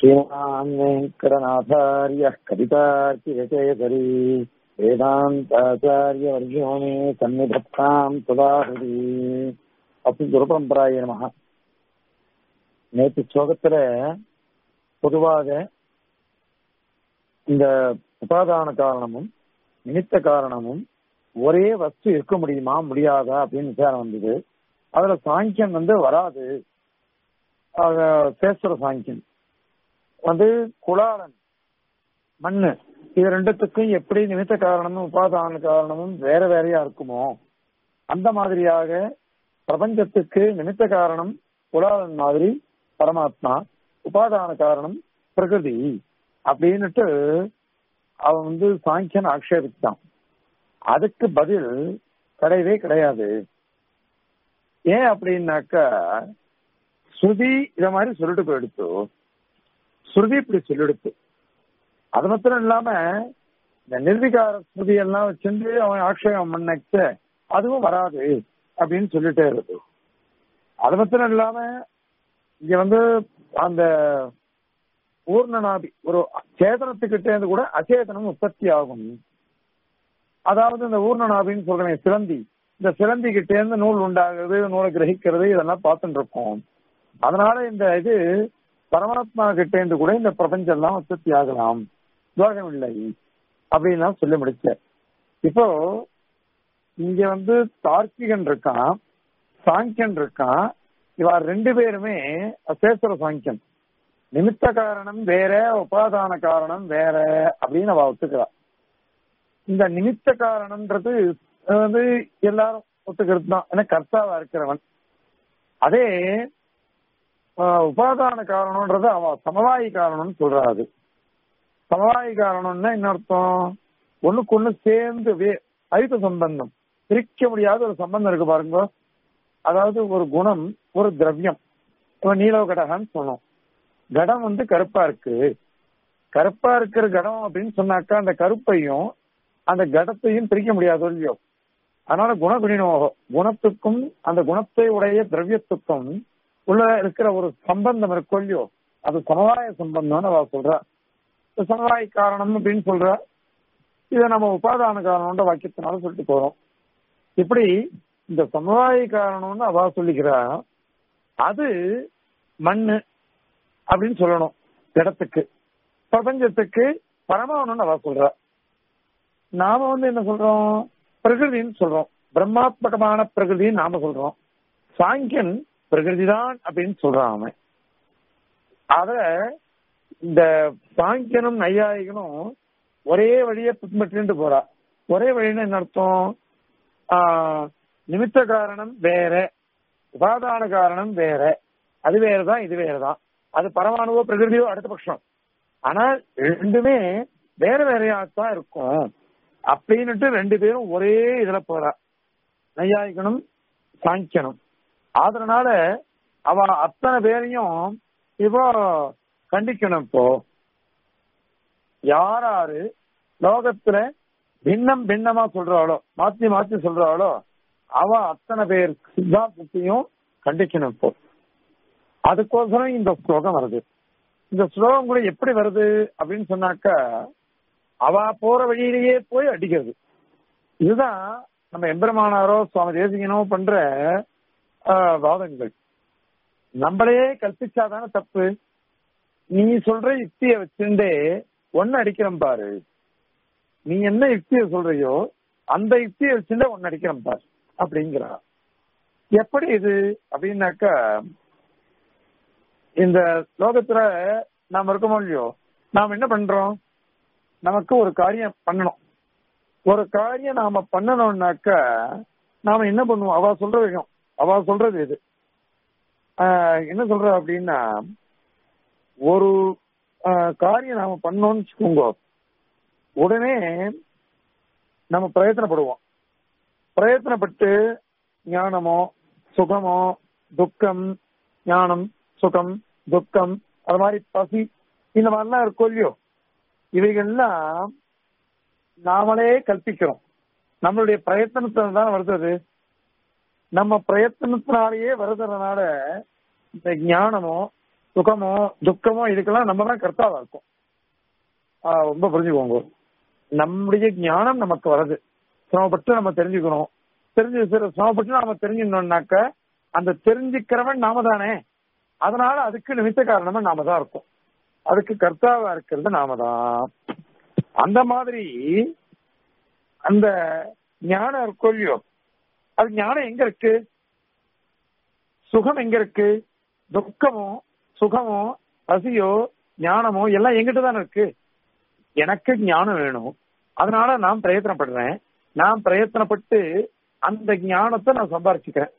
श्रीमान् वेङ्कटनाथार्यः कवितार्किरचयकरी वेदान्ताचार्यवर्यो मे सन्निधत्ताम् तुलाहरी அப்படி குருபரம்பராய நமக நேற்று ஸ்லோகத்துல பொதுவாக இந்த உபாதான காரணமும் நிமித்த காரணமும் ஒரே வஸ்து இருக்க முடியுமா முடியாதா அப்படின்னு விசாரம் வந்தது அதுல சாங்கியம் வந்து வராது சேஸ்வர சாங்கியம் வந்து குலாலன் மண்ணு இது ரெண்டுத்துக்கும் எப்படி நிமித்த காரணமும் உபாதான காரணமும் வேற வேறையா இருக்குமோ அந்த மாதிரியாக பிரபஞ்சத்துக்கு நிமித்த காரணம் குலாலன் மாதிரி பரமாத்மா உபாதான காரணம் பிரகிருதி அப்படின்னுட்டு அவன் வந்து சாங்கியன் ஆக்ஷேபித்தான் அதுக்கு பதில் கிடையவே கிடையாது ஏன் அப்படின்னாக்கா ஸ்ருதி இத மாதிரி சொல்லிட்டு போயிடுத்து ஸ்ருதி இப்படி சொல்லிடுத்து அது மாத்திரம் இல்லாம இந்த நிர்விகார ஸ்ருதி எல்லாம் வச்சிருந்து அவன் ஆக்ஷேபம் பண்ண அதுவும் வராது அப்படின்னு சொல்லிட்டே இருக்கு அது மாத்திரம் இல்லாம இங்க வந்து அந்த பூர்ணநாபி ஒரு சேதனத்துக்கிட்டே இருந்து கூட அச்சேதனம் உற்பத்தி ஆகும் அதாவது இந்த ஊர்ணநாபின்னு சொல்றேன் சிலந்தி இந்த சிலந்தி கிட்டே இருந்து நூல் உண்டாகுது நூலை கிரகிக்கிறது இதெல்லாம் பார்த்துட்டு இருக்கோம் அதனால இந்த இது பரமாத்மா கிட்ட இருந்து கூட இந்த பிரபஞ்சம் எல்லாம் உற்பத்தி ஆகலாம் துவாகம் இல்லை அப்படின்னு சொல்லி முடிச்ச இப்போ இங்க வந்து தார்க்கிகன் இருக்கான் சாங்கியன் இருக்கான் இவா ரெண்டு பேருமே அசேஸ்வர சாங்கியன் நிமித்த காரணம் வேற உபாதான காரணம் வேற அப்படின்னு அவ ஒத்துக்கிறா இந்த நிமித்த காரணம்ன்றது வந்து எல்லாரும் ஒத்துக்கிறது தான் ஏன்னா கர்த்தாவா இருக்கிறவன் அதே உபாதான காரணம்ன்றது அவ சமவாயி காரணம்னு சொல்றாரு சமவாயி காரணம்னா என்ன அர்த்தம் ஒண்ணுக்கு ஒண்ணு சேர்ந்து அழுத்த சம்பந்தம் பிரிக்க முடியாத ஒரு சம்பந்தம் இருக்கு பாருங்க அதாவது ஒரு குணம் ஒரு திரவியம் இப்ப நீலவ கடகான்னு சொன்னோம் கடம் வந்து கருப்பா இருக்கு கருப்பா இருக்கிற கடம் அப்படின்னு சொன்னாக்கா அந்த கருப்பையும் அந்த கடத்தையும் பிரிக்க முடியாது இல்லையோ அதனால குணகுணினோகம் குணத்துக்கும் அந்த குணத்தை உடைய திரவியத்துக்கும் உள்ள இருக்கிற ஒரு சம்பந்தம் இருக்கும் இல்லையோ அது சமவாய சம்பந்தம்னு அவ சொல்றா சமவாய காரணம் அப்படின்னு சொல்றா இதை நம்ம உபாதான காரணம்ன்ற வாக்கியத்தினால சொல்லிட்டு போறோம் இப்படி இந்த சமவாய காரணம்னு அவ சொல்லிக்கிறா அது மண்ணு அப்படின்னு சொல்லணும் இடத்துக்கு பிரபஞ்சத்துக்கு பரமாணும்னு அவ சொல்றா நாம வந்து என்ன சொல்றோம் பிரகிருதின்னு சொல்றோம் பிரம்மாத்மகமான பிரகிருதின்னு நாம சொல்றோம் சாங்கியன் பிரகிருதி தான் அப்படின்னு சொல்றான் அவன் அத இந்த சாங்கியனும் நையாயிகனும் ஒரே வழியை பின்பற்றிட்டு போறா ஒரே வழின்னு என்ன அர்த்தம் நிமித்த காரணம் வேற உபாதான காரணம் வேற அது வேறதான் இது வேறதான் அது பரமாணுவோ பிரகிருதியோ அடுத்த பட்சம் ஆனால் ரெண்டுமே வேற வேறையாத்தான் இருக்கும் அப்படின்னுட்டு ரெண்டு பேரும் ஒரே இதுல போறா நையாயிக்கணும் சாங்கியனும் அதனால அவ அத்தனை பேரையும் இப்போ கண்டிக்கணும் இப்போ யாராரு லோகத்துல பின்னம் பின்னமா சொல்றாளோ மாத்தி மாத்தி சொல்றாளோ அவ அத்தனை பேர் சித்தாந்தத்தையும் கண்டிக்கணும் இப்போ அதுக்கோசரம் இந்த ஸ்லோகம் வருது இந்த ஸ்லோகம் கூட எப்படி வருது அப்படின்னு சொன்னாக்கா அவ போற வழியிலேயே போய் அடிக்கிறது இதுதான் நம்ம எம்பெருமானாரோ சுவாமி தேசிகனோ பண்ற வாதங்கள் நம்மளே கற்பிச்சாதானே தப்பு நீ சொல்ற யுக்திய வச்சுட்டே ஒன்னு அடிக்கிறோம் பாரு நீ என்ன யுக்திய சொல்றியோ அந்த யுக்திய வச்சுட்டே ஒன்னு அடிக்கிறோம் பாரு அப்படிங்கிறா எப்படி இது அப்படின்னாக்கா இந்த லோகத்துல நாம இருக்கோமோ இல்லையோ நாம் என்ன பண்றோம் நமக்கு ஒரு காரியம் பண்ணணும் ஒரு காரியம் நாம பண்ணணும்னாக்க நாம என்ன பண்ணுவோம் அவ சொல்ற விஷயம் அவ சொல்றது இது என்ன சொல்ற அப்படின்னா ஒரு காரியம் நாம பண்ணோம்னு வச்சுக்கோங்க உடனே நம்ம பிரயத்தனப்படுவோம் பிரயத்தனப்பட்டு ஞானமோ சுகமோ துக்கம் ஞானம் சுகம் துக்கம் அது மாதிரி பசி இந்த மாதிரிலாம் இருக்கும் இல்லையோ இவைகள்லாம் நாமளே கல்பிக்கிறோம் நம்மளுடைய பிரயத்தனத்துல தான் வருது அது நம்ம பிரயத்தனத்தினாலேயே வருதுறதுனால இந்த ஞானமோ சுகமோ துக்கமோ இதுக்கெல்லாம் நம்ம தான் கர்த்தாவா இருக்கும் ஆஹ் ரொம்ப புரிஞ்சுக்கோங்க நம்முடைய ஞானம் நமக்கு வருது சிரமப்பட்டு நம்ம தெரிஞ்சுக்கணும் தெரிஞ்சு சிர- சிரமப்பட்டு நாம தெரிஞ்சுக்கணும்னாக்க அந்த தெரிஞ்சுக்கிறவன் நாம தானே அதனால அதுக்கு நிமித்த காரணமா நாம தான் இருக்கும் அதுக்கு கர்த்தாவா இருக்கிறது நாம தான் அந்த மாதிரி அந்த ஞானம் இருக்கும் இல்லையோ அது ஞானம் எங்க இருக்கு சுகம் எங்க இருக்கு துக்கமோ சுகமோ பசியோ ஞானமோ எல்லாம் எங்கிட்ட தானே இருக்கு எனக்கு ஞானம் வேணும் அதனால நான் பிரயத்தனப்படுறேன் நான் பிரயத்தனப்பட்டு அந்த ஞானத்தை நான் சம்பாரிச்சுக்கிறேன்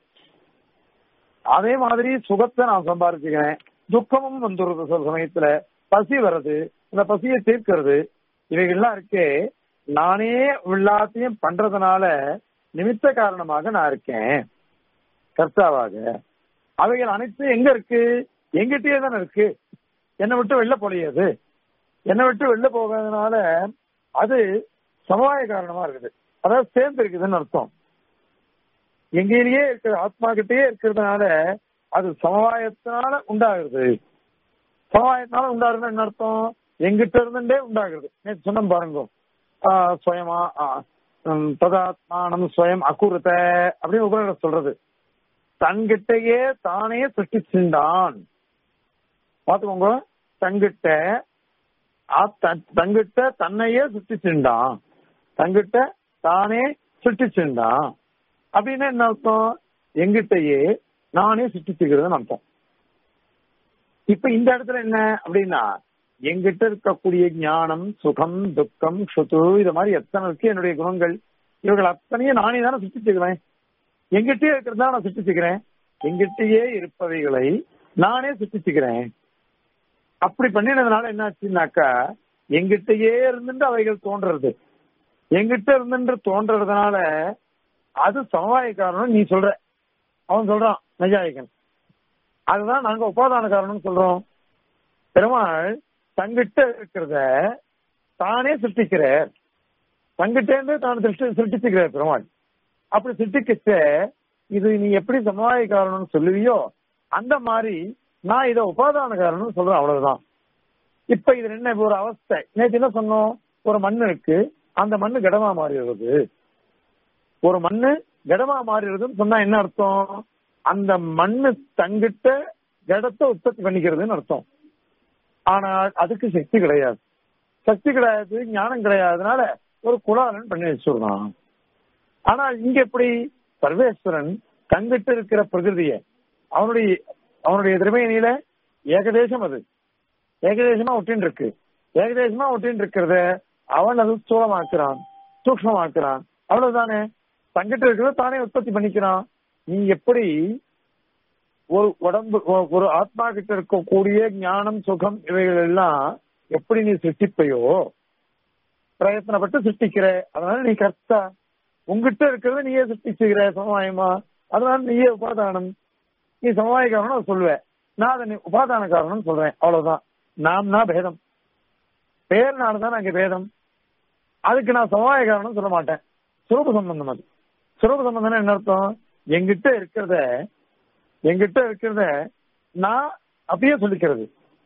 அதே மாதிரி சுகத்தை நான் சம்பாரிச்சுக்கிறேன் துக்கமும் வந்துடுறது சில சமயத்துல பசி வர்றது இந்த பசியை தீர்க்கிறது இவைகள்லாம் இருக்கே நானே எல்லாத்தையும் பண்றதுனால நிமித்த காரணமாக நான் இருக்கேன் கர்த்தாவாக அவைகள் அனைத்தும் எங்க இருக்கு எங்கிட்டயே தானே இருக்கு என்னை விட்டு வெளில போலையாது என்னை விட்டு வெளில போகாதனால அது சமவாய காரணமா இருக்குது அதாவது சேர்ந்து இருக்குதுன்னு அர்த்தம் எங்கேயே இருக்கிற ஆத்மா கிட்டயே இருக்கிறதுனால அது சமவாயத்தினால உண்டாகுது சமவாயத்தினால உண்டாகுதுன்னு என்ன அர்த்தம் எங்கிட்ட இருந்துட்டே உண்டாகுது நேற்று சொன்ன பாருங்க ஆஹ் சுயமா ஆஹ் உம் ததாத்மானம் சுயம் அகுருத அப்படின்னு உபநிடதம் சொல்றது தன்கிட்டயே தானே சிருஷ்டிச்சுண்டான் பாத்துக்கோங்க தங்கிட்ட ஆ- த- தங்கிட்ட தன்னையே சிருஷ்டிச்சுண்டான் தங்கிட்ட தானே சிருஷ்டிச்சுண்டான் அப்படின்னா என்ன அர்த்தம் எங்கிட்டயே நானே சிருஷ்டிச்சுக்கிறதுன்னு அர்த்தம் இப்ப இந்த இடத்துல என்ன அப்படின்னா எங்கிட்ட இருக்கக்கூடிய ஞானம் சுகம் துக்கம் சுத்து இது மாதிரி எத்தனை இருக்கு என்னுடைய குணங்கள் இவர்கள் அத்தனையும் நானே தானே சிருஷ்டிச்சுக்கிறேன் எங்கிட்டயே இருக்கிறதா நான் சிருஷ்டிச்சுக்கிறேன் எங்கிட்டயே இருப்பவைகளை நானே சிருஷ்டிச்சுக்கிறேன் அப்படி பண்ணினதுனால என்னாச்சுன்னாக்கா எங்கிட்டயே இருந்துட்டு அவைகள் தோன்றது எங்கிட்ட இருந்துட்டு தோன்றதுனால அது சமவாய காரணம் நீ சொல்ற அவன் சொல்றான் நஜாயகன் அதுதான் நாங்க உபாதான காரணம் சொல்றோம் பெருமாள் தங்கிட்ட இருக்கிறத தானே சிருஷ்டிக்கிறார் தங்கிட்டே இருந்து தான் சிருஷ்டி சிருஷ்டிச்சுக்கிறார் பெருமாள் அப்படி சிருஷ்டிக்கச்ச இது நீ எப்படி சமவாய காரணம்னு சொல்லுவியோ அந்த மாதிரி நான் இதை உபாதான காரணம்னு சொல்றேன் அவ்வளவுதான் இப்ப இது என்ன இப்ப ஒரு அவஸ்தை நேற்று என்ன சொன்னோம் ஒரு மண் இருக்கு அந்த மண்ணு கடமா மாறிடுறது ஒரு மண்ணு கடமா மாறிடுறதுன்னு சொன்னா என்ன அர்த்தம் அந்த மண்ணு தங்கிட்ட ஜடத்தை உற்பத்தி பண்ணிக்கிறதுன்னு அர்த்தம் ஆனால் அதுக்கு சக்தி கிடையாது சக்தி கிடையாது ஞானம் கிடையாதுனால ஒரு குலாலன் பண்ணி வச்சுடுறான் ஆனா இங்க எப்படி சர்வேஸ்வரன் தங்கிட்டு இருக்கிற பிரகிருதிய அவனுடைய அவனுடைய திருமையில ஏகதேசம் அது ஏகதேசமா ஒட்டின்னு இருக்கு ஏகதேசமா ஒட்டின்னு இருக்கிறத அவன் அது ஸ்தூலமாக்குறான் சூக்மமாக்குறான் அவ்வளவுதானே தங்கிட்டு இருக்கிறத தானே உற்பத்தி பண்ணிக்கிறான் நீ எப்படி ஒரு உடம்பு ஒ- ஒரு ஆத்மா கிட்ட இருக்கக்கூடிய ஞானம் சுகம் இவைகள் எல்லாம் எப்படி நீ சிருஷ்டிப்பையோ பிரயத்தனப்பட்டு சிருஷ்டிக்கிற அதனால நீ கர்த்தா உங்ககிட்ட இருக்கிறத நீயே சிருஷ்டிச்சுக்கிற சமவாயமா அதனால நீயே உபாதானம் நீ சமவாய காரணம் சொல்லுவ நான் அதை நீ உபாதான காரணம் சொல்றேன் அவ்வளவுதான் நாம்னா பேதம் பேர்னால தான் அங்க பேதம் அதுக்கு நான் சமவாய காரணம் சொல்ல மாட்டேன் சுரூப சம்பந்தம் அது சுரூப சம்பந்தம்னா என்ன அர்த்தம் எங்கிட்ட இருக்கிறத எங்கிட்ட இருக்கிறத நான் அப்படியே சொல்லிக்கிறது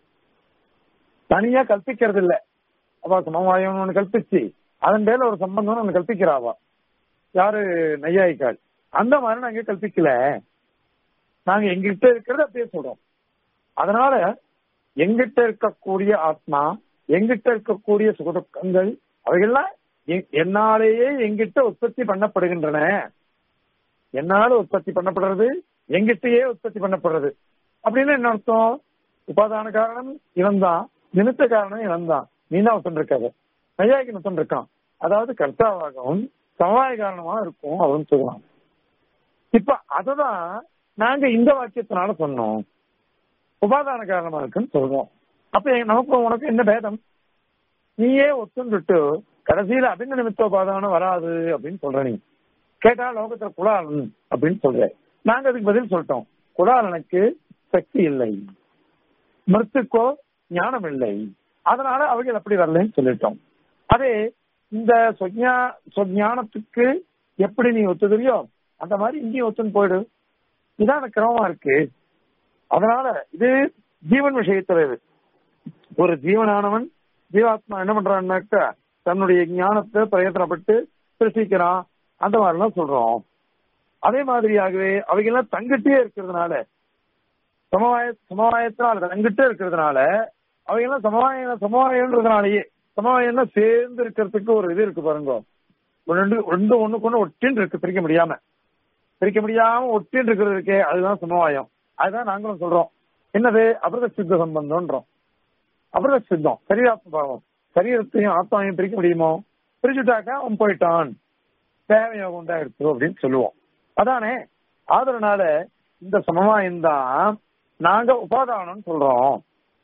தனியா கல்பிக்கிறது இல்ல அவ சமவாயம் ஒண்ணு கல்பிச்சு அதன் பேர்ல ஒரு சம்பந்தம் ஒண்ணு கல்பிக்கிறாவா யாரு நையாயிக்காள் அந்த மாதிரி நாங்க கல்பிக்கல நாங்க எங்கிட்ட இருக்கிறத அப்படியே சொல்றோம் அதனால எங்கிட்ட இருக்கக்கூடிய ஆத்மா எங்கிட்ட இருக்கக்கூடிய சுகதுக்கங்கள் அவைகள்லாம் எ- என்னாலேயே எங்கிட்ட உற்பத்தி பண்ணப்படுகின்றன என்னால உற்பத்தி பண்ணப்படுறது எங்கிட்டயே உற்பத்தி பண்ணப்படுறது அப்படின்னு என்ன அர்த்தம் உபாதான காரணம் இவன் தான் நிமித்த காரணம் இவன் தான் நீ தான் ஒருத்தன் இருக்காது நையாய்க்கு ஒருத்தன் இருக்கான் அதாவது கர்த்தாவாகவும் சமவாய காரணமா இருக்கும் அவன் சொல்லலாம் இப்ப அததான் நாங்க இந்த வாக்கியத்தினால சொன்னோம் உபாதான காரணமா இருக்குன்னு சொல்றோம் அப்ப எ- நமக்கு உனக்கு என்ன பேதம் நீயே ஒத்துண்டுட்டு கடைசியில அபிந்த நிமித்த உபாதானம் வராது அப்படின்னு சொல்ற நீ கேட்டா லோகத்துல குலாலன் அப்படின்னு சொல்ற நாங்க அதுக்கு பதில் சொல்லிட்டோம் குலாலனுக்கு சக்தி இல்லை மிருத்துக்கோ ஞானம் இல்லை அதனால அவைகள் அப்படி வரலன்னு சொல்லிட்டோம் அதே இந்த சொஜ்ஞா சொஜ்ஞானத்துக்கு எப்படி நீ ஒத்துக்கிறியோ அந்த மாதிரி இங்கேயும் ஒத்துன்னு போயிடு இதான் அந்த கிரமமா இருக்கு அதனால இது ஜீவன் விஷயத்துல இது ஒரு ஜீவனானவன் ஜீவாத்மா என்ன பண்றான்னாக்கா தன்னுடைய ஞானத்தை பிரயத்தனப்பட்டு சிருஷ்டிக்கிறான் அந்த மாதிரிலாம் சொல்றோம் அதே மாதிரியாகவே அவைகள்லாம் தங்கிட்டே இருக்கிறதுனால சமவாய சமவாயத்தினால தங்கிட்டே இருக்கிறதுனால அவைகள்லாம் சமவாய சமவாயன்றதுனாலயே சமவாயம்னா சேர்ந்து இருக்கிறதுக்கு ஒரு இது இருக்கு பாருங்க ஒரு ரெண்டு ரெண்டு ஒண்ணுக்கு ஒண்ணு ஒட்டின்னு இருக்கு பிரிக்க முடியாம பிரிக்க முடியாம ஒட்டின்னு இருக்கிறது இருக்கே அதுதான் சமவாயம் அதுதான் நாங்களும் சொல்றோம் என்னது அபிரத சித்த சம்பந்தம்ன்றோம் அபிரத சித்தம் சரீராத்ம பாவம் சரீரத்தையும் ஆத்மாவையும் பிரிக்க முடியுமோ பிரிச்சுட்டாக்கா அவன் போயிட்டான் தேவையாக உண்டாயிடுச்சு அப்படின்னு சொல்லுவோம் அதானே ஆதரனால இந்த சமவாயம் தான் நாங்க உபாதானம்னு சொல்றோம்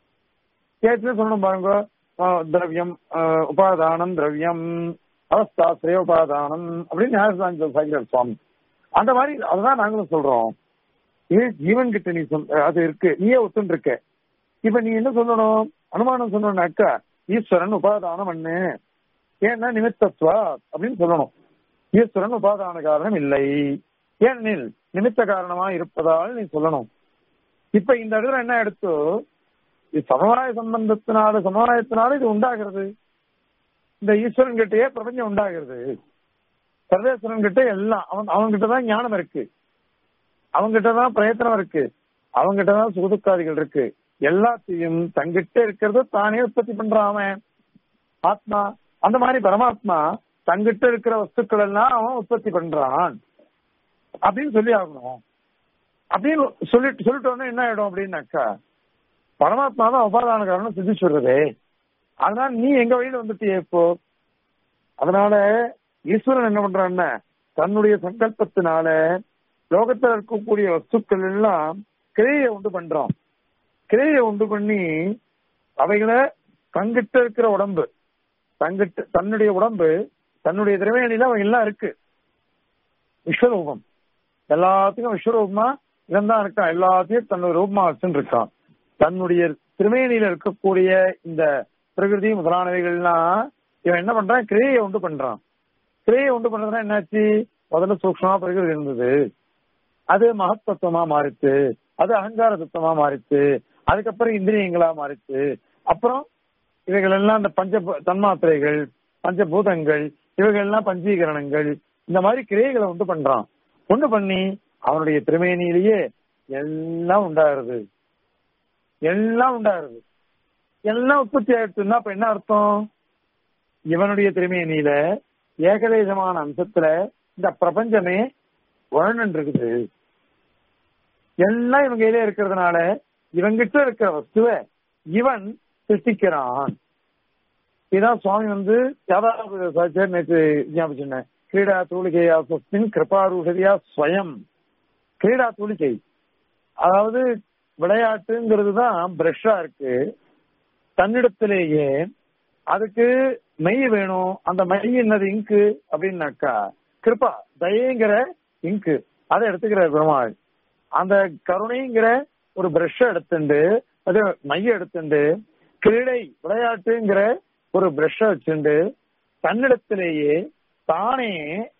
கேட்டு சொல்லணும் பாருங்க ஆஹ் திரவியம் ஆஹ் உபாதானம் திரவியம் அவஸ்தாசிரிய உபாதானம் அப்படின்னு ஞானசாமி சாகிரார் சுவாமி அந்த மாதிரி அதுதான் நாங்களும் சொல்றோம் இது ஜீவன் கிட்ட நீ சொல் அது இருக்கு நீயே ஒத்துன்னு இருக்க இப்ப நீ என்ன சொல்லணும் அனுமானம் சொன்னோம்னாக்கா ஈஸ்வரன் உபாதானம் பண்ணு ஏன்னா நிமித்தத்வா அப்படின்னு சொல்லணும் ஈஸ்வரன் உபாதான காரணம் இல்லை ஏனெனில் நிமித்த காரணமா இருப்பதால் நீ சொல்லணும் இப்ப இந்த இடத்துல என்ன எடுத்து இது சமவாய சம்பந்தத்தினால சமவாயத்தினால இது உண்டாகிறது இந்த ஈஸ்வரன் கிட்டயே பிரபஞ்சம் உண்டாகிறது சர்வேஸ்வரன் கிட்ட எல்லாம் அவன் அவன்கிட்ட தான் ஞானம் இருக்கு அவங்கிட்ட தான் பிரயத்தனம் இருக்கு அவங்கிட்ட தான் சுகதுக்காதிகள் இருக்கு எல்லாத்தையும் தங்கிட்ட இருக்கிறத தானே உற்பத்தி பண்றான் அவன் ஆத்மா அந்த மாதிரி பரமாத்மா தங்கிட்ட இருக்கிற வஸ்துக்கள் எல்லாம் அவன் உற்பத்தி பண்றான் அப்படின்னு சொல்லி ஆகணும் அப்படின்னு சொல்லிட்டு சொல்லிட்டோன்னா என்ன ஆயிடும் அப்படின்னாக்கா பரமாத்மா தான் உபாதான காரணம் சித்தி சொல்றதே அதனால நீ எங்க வழியில வந்துட்டியே இப்போ அதனால ஈஸ்வரன் என்ன பண்றான்னா தன்னுடைய சங்கல்பத்தினால லோகத்துல இருக்கக்கூடிய வஸ்துக்கள் எல்லாம் கிரையை உண்டு பண்றான் கிரையை உண்டு பண்ணி அவைகளை தங்கிட்ட இருக்கிற உடம்பு தங்கிட்ட தன்னுடைய உடம்பு தன்னுடைய திரவேணியில அவன் எல்லாம் இருக்கு விஸ்வரூபம் எல்லாத்துக்கும் விஸ்வரூபமா இவன் தான் இருக்கான் எல்லாத்தையும் தன்னுடைய ரூபமா வச்சுட்டு இருக்கான் தன்னுடைய திருமேனியில இருக்கக்கூடிய இந்த பிரகிருதி முதலானவைகள்லாம் இவன் என்ன பண்றான் கிரையை உண்டு பண்றான் கிரையை உண்டு பண்றதுனா என்னாச்சு முதல்ல சூக்ஷமா பிரகிருதி இருந்தது அது மகத்தத்துவமா மாறிச்சு அது அகங்கார தத்துவமா மாறிச்சு அதுக்கப்புறம் இந்திரியங்களா மாறிச்சு அப்புறம் இவைகள் எல்லாம் இந்த பஞ்ச தன்மாத்திரைகள் பஞ்சபூதங்கள் இவைகள் எல்லாம் பஞ்சீகரணங்கள் இந்த மாதிரி கிரியைகளை உண்டு பண்றான் உண்டு பண்ணி அவனுடைய திருமேனியிலேயே எல்லாம் உண்டாகிறது எல்லாம் உண்டாகிறது எல்லாம் உற்பத்தி ஆயிடுச்சுன்னா அப்ப என்ன அர்த்தம் இவனுடைய திருமேனியில ஏகதேசமான அம்சத்துல இந்த பிரபஞ்சமே உழன்னு இருக்குது எல்லாம் இவங்க கையிலே இருக்கிறதுனால இவங்கிட்ட இருக்கிற வஸ்துவ இவன் சிருஷ்டிக்கிறான் இதான் சுவாமி வந்து யாதாவது சாட்சியர் நேற்று ஞாபகம் கிரீடா தூளிகையா சொஸ்தின் கிருபாரூஷதியா ஸ்வயம் கிரீடா தூளிகை அதாவது விளையாட்டுங்கிறது தான் பிரஷ்ஷா இருக்கு தன்னிடத்திலேயே அதுக்கு மை வேணும் அந்த மை என்னது இங்கு அப்படின்னாக்கா கிருபா தயங்கிற இங்கு அதை எடுத்துக்கிற பெருமாள் அந்த கருணைங்கிற ஒரு பிரஷ் எடுத்துண்டு அது மைய எடுத்துண்டு கிரீடை விளையாட்டுங்கிற ஒரு பிரஷ வச்சுண்டு தன்னிடத்திலேயே தானே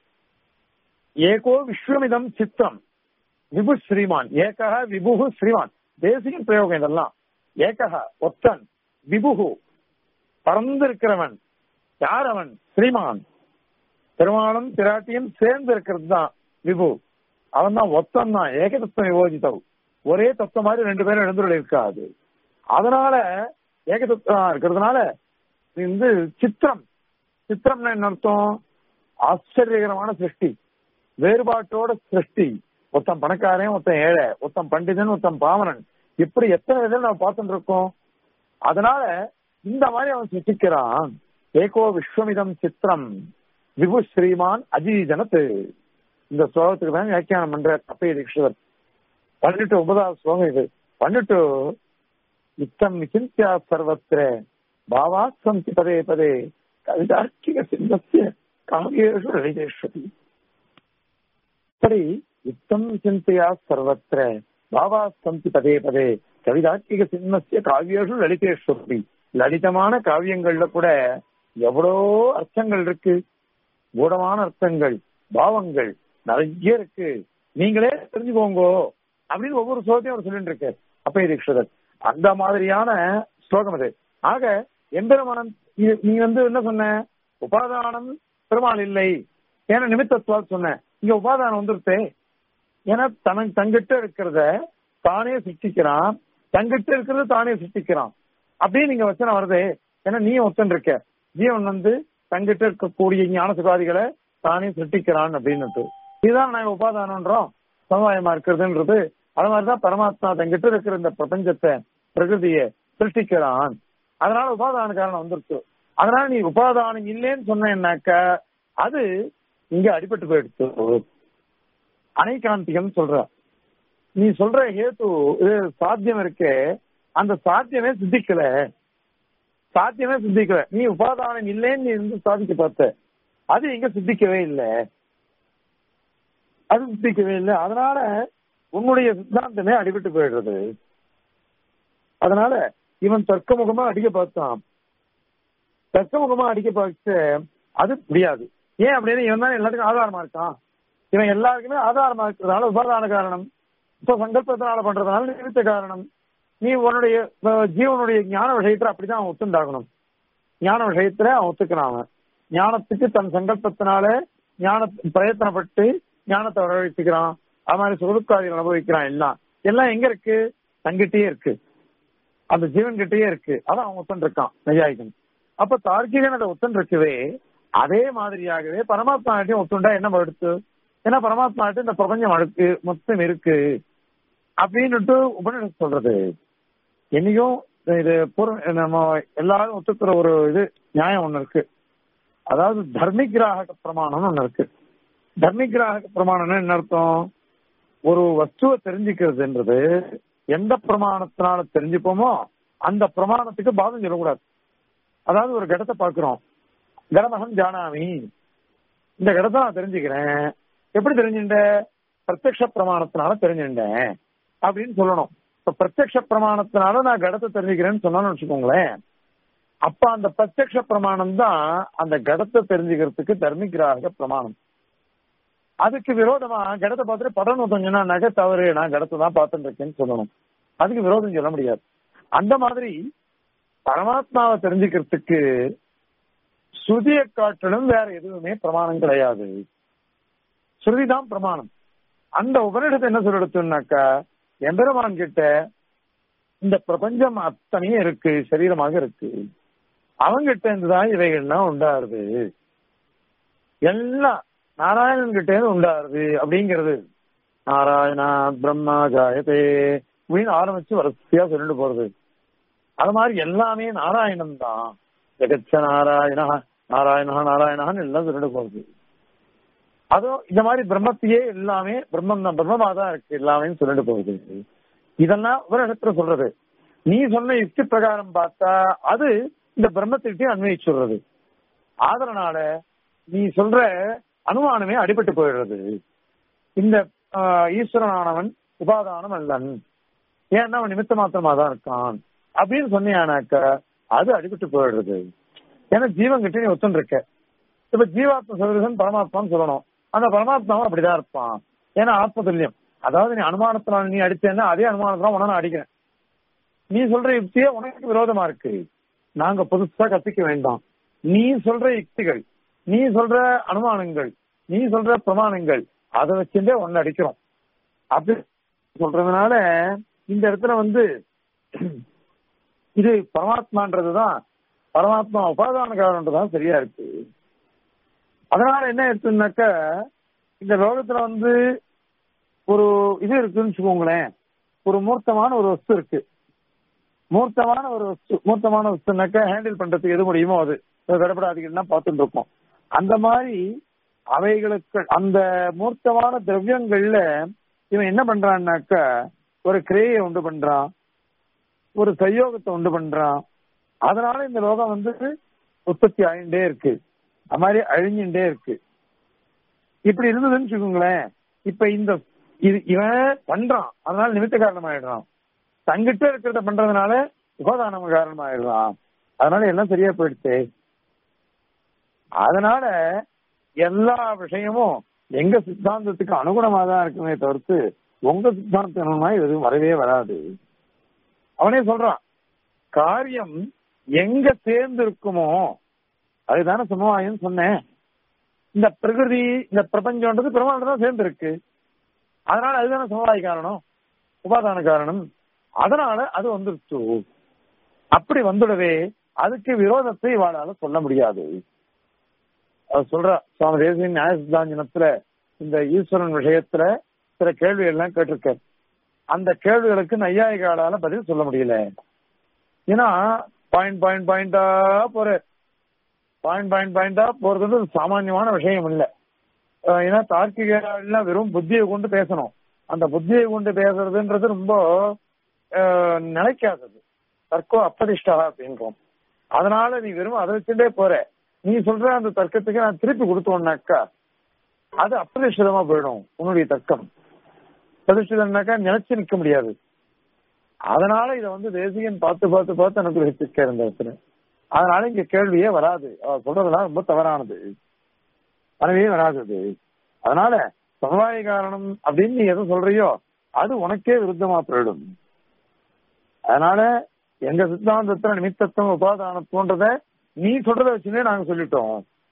ஏகோ விஸ்வமிதம் சித்தம் விபு ஸ்ரீமான் ஏகா விபுகு ஸ்ரீமான் தேசிய பிரயோகம் இதெல்லாம் ஏகா ஒத்தன் விபுகு பறந்து இருக்கிறவன் யார் அவன் ஸ்ரீமான் பெருமாளும் பிராட்டியும் சேர்ந்து இருக்கிறது தான் விபு அவன் தான் ஒத்தன் தான் ஏகதத்துவம் விவோஜித்தவ் ஒரே தத்துவம் மாதிரி ரெண்டு பேரும் எழுந்துள்ள இருக்காது அதனால ஏகதத்துவம் இருக்கிறதுனால வந்து சித்திரம் சித்திரம்னா என்ன அர்த்தம் ஆச்சரியகரமான சிருஷ்டி வேறுபாட்டோட சிருஷ்டி ஒருத்தன் பணக்காரன் ஒருத்தன் ஏழை ஒருத்தன் பண்டிதன் ஒருத்தன் பாவனன் இப்படி எத்தனை இதில் நம்ம பார்த்துட்டு இருக்கோம் அதனால இந்த மாதிரி அவன் சிருஷ்டிக்கிறான் ஏகோ விஸ்வமிதம் சித்திரம் விபு ஸ்ரீமான் அஜீஜனத்து இந்த ஸ்லோகத்துக்கு தான் வியாக்கியானம் பண்ற கப்பை தீட்சிதர் பன்னெண்டு ஒன்பதாவது ஸ்லோகம் இது பன்னெண்டு இத்தம் நிச்சிந்தியா சர்வத்திர பாவா சந்தி பதே பதே கவிதார்க்கிக சிந்தஸ்ய காவியேஷு ரவிதேஸ்வதி இப்படி யுத்தம் சிந்தையா சர்வத்திர பாவா சந்தி பதே பதே கவிதார்க்கிக சின்னஸ்ய காவியேஷு லலிதேஸ்வரி லலிதமான காவியங்கள்ல கூட எவ்வளோ அர்த்தங்கள் இருக்கு கூடமான அர்த்தங்கள் பாவங்கள் நிறைய இருக்கு நீங்களே தெரிஞ்சுக்கோங்க அப்படின்னு ஒவ்வொரு சோகத்தையும் அவர் சொல்லிட்டு இருக்காரு அப்பய தீட்சிதர் அந்த மாதிரியான ஸ்லோகம் அது ஆக எம்பெருமானம் இது- நீ வந்து என்ன சொன்ன உபாதானம் பெருமாள் இல்லை ஏன்னா நிமித்தத்துவால் சொன்ன இங்க உபாதானம் வந்துருத்தே ஏன்னா தனக்கு தங்கிட்ட இருக்கிறத தானே சிருஷ்டிக்கிறான் தங்கிட்ட இருக்கிறத தானே சிருஷ்டிக்கிறான் அப்படியே நீங்க வச்சன வருதே ஏன்னா நீ ஒத்தன் இருக்க ஜீவன் வந்து தங்கிட்ட இருக்கக்கூடிய ஞான சுகாதிகளை தானே சிருஷ்டிக்கிறான் அப்படின்னு இதுதான் நாங்க உபாதானம்ன்றோம் சமுதாயமா இருக்கிறதுன்றது அது மாதிரிதான் பரமாத்மா தங்கிட்ட இருக்கிற இந்த பிரபஞ்சத்தை பிரகிருதியை சிருஷ்டிக்கிறான் அதனால உபாதான காரணம் வந்துருச்சு அதனால நீ உபாதானம் இல்லைன்னு சொன்னேன்னாக்க அது இங்க அடிபட்டு போயிடுச்சு அனைகாந்திகம் சொல்ற நீ சொல்ற ஹேத்து இது சாத்தியம் இருக்கே அந்த சாத்தியமே சித்திக்கல சாத்தியமே சித்திக்கல நீ உபாதானம் இல்லைன்னு நீ இருந்து சாதிக்க பார்த்த அது இங்க சித்திக்கவே இல்லை அது சித்திக்கவே இல்லை அதனால உன்னுடைய சித்தாந்தமே அடிபட்டு போயிடுறது அதனால இவன் தர்க்கமுகமா அடிக்க பார்த்தான் தர்க்கமுகமா அடிக்க பார்த்து அது முடியாது ஏன் அப்படின்னு இவன் தான் எல்லாத்துக்கும் ஆதாரமா இருக்கான் இவன் எல்லாருக்குமே ஆதாரமா இருக்கிறதுனால உபாதான காரணம் இப்ப சங்கல்பத்தினால பண்றதுனால நிமித்த காரணம் நீ உன்னுடைய அஹ், ஜீவனுடைய ஞான விஷயத்துல அப்படிதான் அவன் ஒத்துண்டாகணும் ஞான விஷயத்துல அவன் ஒத்துக்கிறான் அவன் ஞானத்துக்கு தன் சங்கல்பத்தினால ஞான பிரயத்தனப்பட்டு ஞானத்தை வரவழைச்சுக்கிறான் அது மாதிரி சுகதுக்காரிகள் அனுபவிக்கிறான் எல்லாம் எல்லாம் எங்க இருக்கு தங்கிட்டே இருக்கு அந்த ஜீவன் கிட்டயே இருக்கு அதான் அவன் ஒத்தன் இருக்கான் நையாயிகன் அப்ப தார்க்கிகன் அதை ஒத்தன் இருக்கவே அதே மாதிரியாகவே பரமாத்மா கிட்டையும் ஒத்துண்டா என்ன எடுத்து ஏன்னா பரமாத்மா கிட்ட இந்த பிரபஞ்சம் அழுக்கு மொத்தம் இருக்கு அப்படின்னுட்டு உபநிஷத் சொல்றது என்னைக்கும் இது பூர்வ நம்ம எல்லாரும் ஒத்துக்கிற ஒரு இது நியாயம் ஒண்ணு இருக்கு அதாவது தர்மிகிராக பிரமாணம்னு ஒண்ணு இருக்கு தர்மிகிராக பிரமாணம்னு என்ன அர்த்தம் ஒரு வஸ்துவை தெரிஞ்சுக்கிறதுன்றது எந்த பிரமாணத்தினால தெரிஞ்சுப்போமோ அந்த பிரமாணத்துக்கு பாதம் சொல்லக்கூடாது அதாவது ஒரு கடத்தை பாக்குறோம் கடமகம் ஜானாமி இந்த கடத்தை நான் தெரிஞ்சுக்கிறேன் எப்படி தெரிஞ்சுட்ட பிரத்யக்ஷ பிரமாணத்தினால தெரிஞ்சுட்டேன் அப்படின்னு சொல்லணும் இப்ப பிரத்யக்ஷ பிரமாணத்தினால நான் கடத்தை தெரிஞ்சுக்கிறேன்னு சொன்னான்னு வச்சுக்கோங்களேன் அப்ப அந்த பிரத்யக்ஷ பிரமாணம் தான் அந்த கடத்தை தெரிஞ்சுக்கிறதுக்கு தர்மிகிராக பிரமாணம் அதுக்கு விரோதமா கடத்தை பார்த்துட்டு படம் சொன்னா நகை தவறு நான் கடத்தை தான் பார்த்துட்டு இருக்கேன்னு சொல்லணும் அதுக்கு விரோதம் சொல்ல முடியாது அந்த மாதிரி பரமாத்மாவை தெரிஞ்சுக்கிறதுக்கு ஸ்ருதியை காட்டிலும் வேற எதுவுமே பிரமாணம் கிடையாது ஸ்ருதி தான் பிரமாணம் அந்த உபனிடத்தை என்ன சொல்லிடுத்துனாக்கா எம்பெருமான் கிட்ட இந்த பிரபஞ்சம் அத்தனையும் இருக்கு சரீரமாக இருக்கு அவங்கிட்ட இருந்துதான் இவைகள்லாம் உண்டாருது எல்லாம் நாராயணன் கிட்ட இருந்து உண்டாருது அப்படிங்கிறது நாராயணா பிரம்மா ஜாயதே அப்படின்னு ஆரம்பிச்சு வரிசையா சொல்லிட்டு போறது அது மாதிரி எல்லாமே நாராயணன் தான் ஜெகச்ச நாராயணா நாராயணா நாராயணான்னு எல்லாம் சொல்லிட்டு போறது அதுவும் இந்த மாதிரி பிரம்மத்தையே எல்லாமே பிரம்மம் தான் பிரம்மமா தான் இருக்கு எல்லாமே சொல்லிட்டு போகுது இதெல்லாம் ஒரு இடத்துல சொல்றது நீ சொன்ன யுக்தி பிரகாரம் பார்த்தா அது இந்த பிரம்மத்திட்டே அன்வயிச்சுடுறது அதனால நீ சொல்ற அனுமானமே அடிபட்டு போயிடுறது இந்த ஆஹ், ஈஸ்வரனானவன் உபாதானம் அல்லன் ஏன்னா அவன் நிமித்த மாத்திரமா தான் இருக்கான் அப்படின்னு சொன்னியானாக்க அது அடிபட்டு போயிடுறது ஏன்னா ஜீவன் கிட்ட நீ ஒத்துன்னு இருக்க இப்ப ஜீவாத்ம சதுரசன் பரமாத்மான்னு சொல்லணும் அந்த பரமாத்மாவும் அப்படிதான் இருப்பான் ஏன்னா ஆத்ம துல்லியம் அதாவது நீ அனுமானத்தினால நீ அடிச்சேன்னா அதே அனுமானத்தினால உன நான் அடிக்கிறேன் நீ சொல்ற யுக்தியே உனக்கு விரோதமா இருக்கு நாங்க புதுசா கத்துக்க வேண்டாம் நீ சொல்ற யுக்திகள் நீ சொல்ற அனுமானங்கள் நீ சொல்ற பிரமாணங்கள் அதை வச்சுட்டே ஒன்னு அடிக்கிறோம் அப்படி சொல்றதுனால இந்த இடத்துல வந்து இது பரமாத்மான்றதுதான் பரமாத்மா உபாதான காரணம்ன்றதுதான் சரியா இருக்கு அதனால என்ன எடுத்துனாக்க இந்த லோகத்துல வந்து ஒரு இது இருக்குன்னு வச்சுக்கோங்களேன் ஒரு மூர்த்தமான ஒரு வஸ்து இருக்கு மூர்த்தமான ஒரு வஸ்து மூர்த்தமான வஸ்துனாக்க ஹேண்டில் பண்றதுக்கு எது முடியுமோ அது கடப்படாதீங்கன்னா பார்த்துட்டு இருக்கோம் அந்த மாதிரி அவைகளுக்கு அந்த மூர்த்தமான திரவியங்கள்ல இவன் என்ன பண்றான்னாக்க ஒரு கிரேயை உண்டு பண்றான் ஒரு சயோகத்தை உண்டு பண்றான் அதனால இந்த லோகம் வந்து உற்பத்தி ஆயிண்டே இருக்கு அது மாதிரி அழிஞ்சுட்டே இருக்கு இப்படி இருந்ததுன்னு வச்சுக்கோங்களேன் இப்ப இந்த இது இவன் பண்றான் அதனால நிமித்த காரணமாயிடுறான் தங்கிட்ட இருக்கிறத பண்றதுனால உபாதானம் காரணமாயிடுறான் அதனால எல்லாம் சரியா போயிடுச்சு அதனால எல்லா விஷயமும் எங்க சித்தாந்தத்துக்கு அனுகுணமா தான் இருக்குமே தவிர்த்து உங்க சித்தாந்தம் எதுவும் வரவே வராது அவனே சொல்றான் காரியம் எங்க சேர்ந்து இருக்குமோ அதுதானே சமவாயம் சொன்னேன் இந்த பிரகிருதி இந்த பிரபஞ்சம்ன்றது பெருமாள் தான் சேர்ந்து இருக்கு அதனால அதுதானே சமவாய காரணம் உபாதான காரணம் அதனால அது வந்துருச்சு அப்படி வந்துடவே அதுக்கு விரோதத்தை இவாளால சொல்ல முடியாது அவர் சொல்ற சுவாமி தேசிய நியாய சித்தாஞ்சனத்துல இந்த ஈஸ்வரன் விஷயத்துல சில கேள்வி எல்லாம் கேட்டிருக்காரு அந்த கேள்விகளுக்கு நையாயிகாலால பதில் சொல்ல முடியல ஏன்னா பாயிண்ட் பாயிண்ட் பாயிண்டா போற பாயிண்ட் பாயிண்ட் பாயிண்டா போறது சாமானியமான விஷயம் இல்ல அஹ் ஏன்னா தார்க்கிகெல்லாம் வெறும் புத்தியை கொண்டு பேசணும் அந்த புத்தியை கொண்டு பேசுறதுன்றது ரொம்ப அஹ், நிலைக்காதது தர்க்கம் அப்பதிஷ்டா அப்படின்றோம் அதனால நீ வெறும் அதை வச்சுட்டே போற நீ சொல்ற அந்த தர்க்கத்துக்கு நான் திருப்பி கொடுத்தோம்னாக்கா அது அப்பிரதிஷ்டிதமா போயிடும் உன்னுடைய தர்க்கம் பிரதிஷ்டிதம்னாக்கா நிலைச்சு நிக்க முடியாது அதனால இத வந்து தேசிகன் பார்த்து பார்த்து பார்த்து எனக்கு வச்சிருக்க இருந்த இடத்துல அதனால இங்க கேள்வியே வராது அவர் சொல்றதெல்லாம் ரொம்ப தவறானது வரவே வராது அது அதனால சமுதாய காரணம் அப்படின்னு நீ எதை சொல்றியோ அது உனக்கே விருத்தமா போயிடும் அதனால எங்க சித்தாந்தத்துல நிமித்தத்துவம் உபாதானத்துவன்றத நீ சொல்றத வச்சுனே நாங்க சொல்லிட்டோம்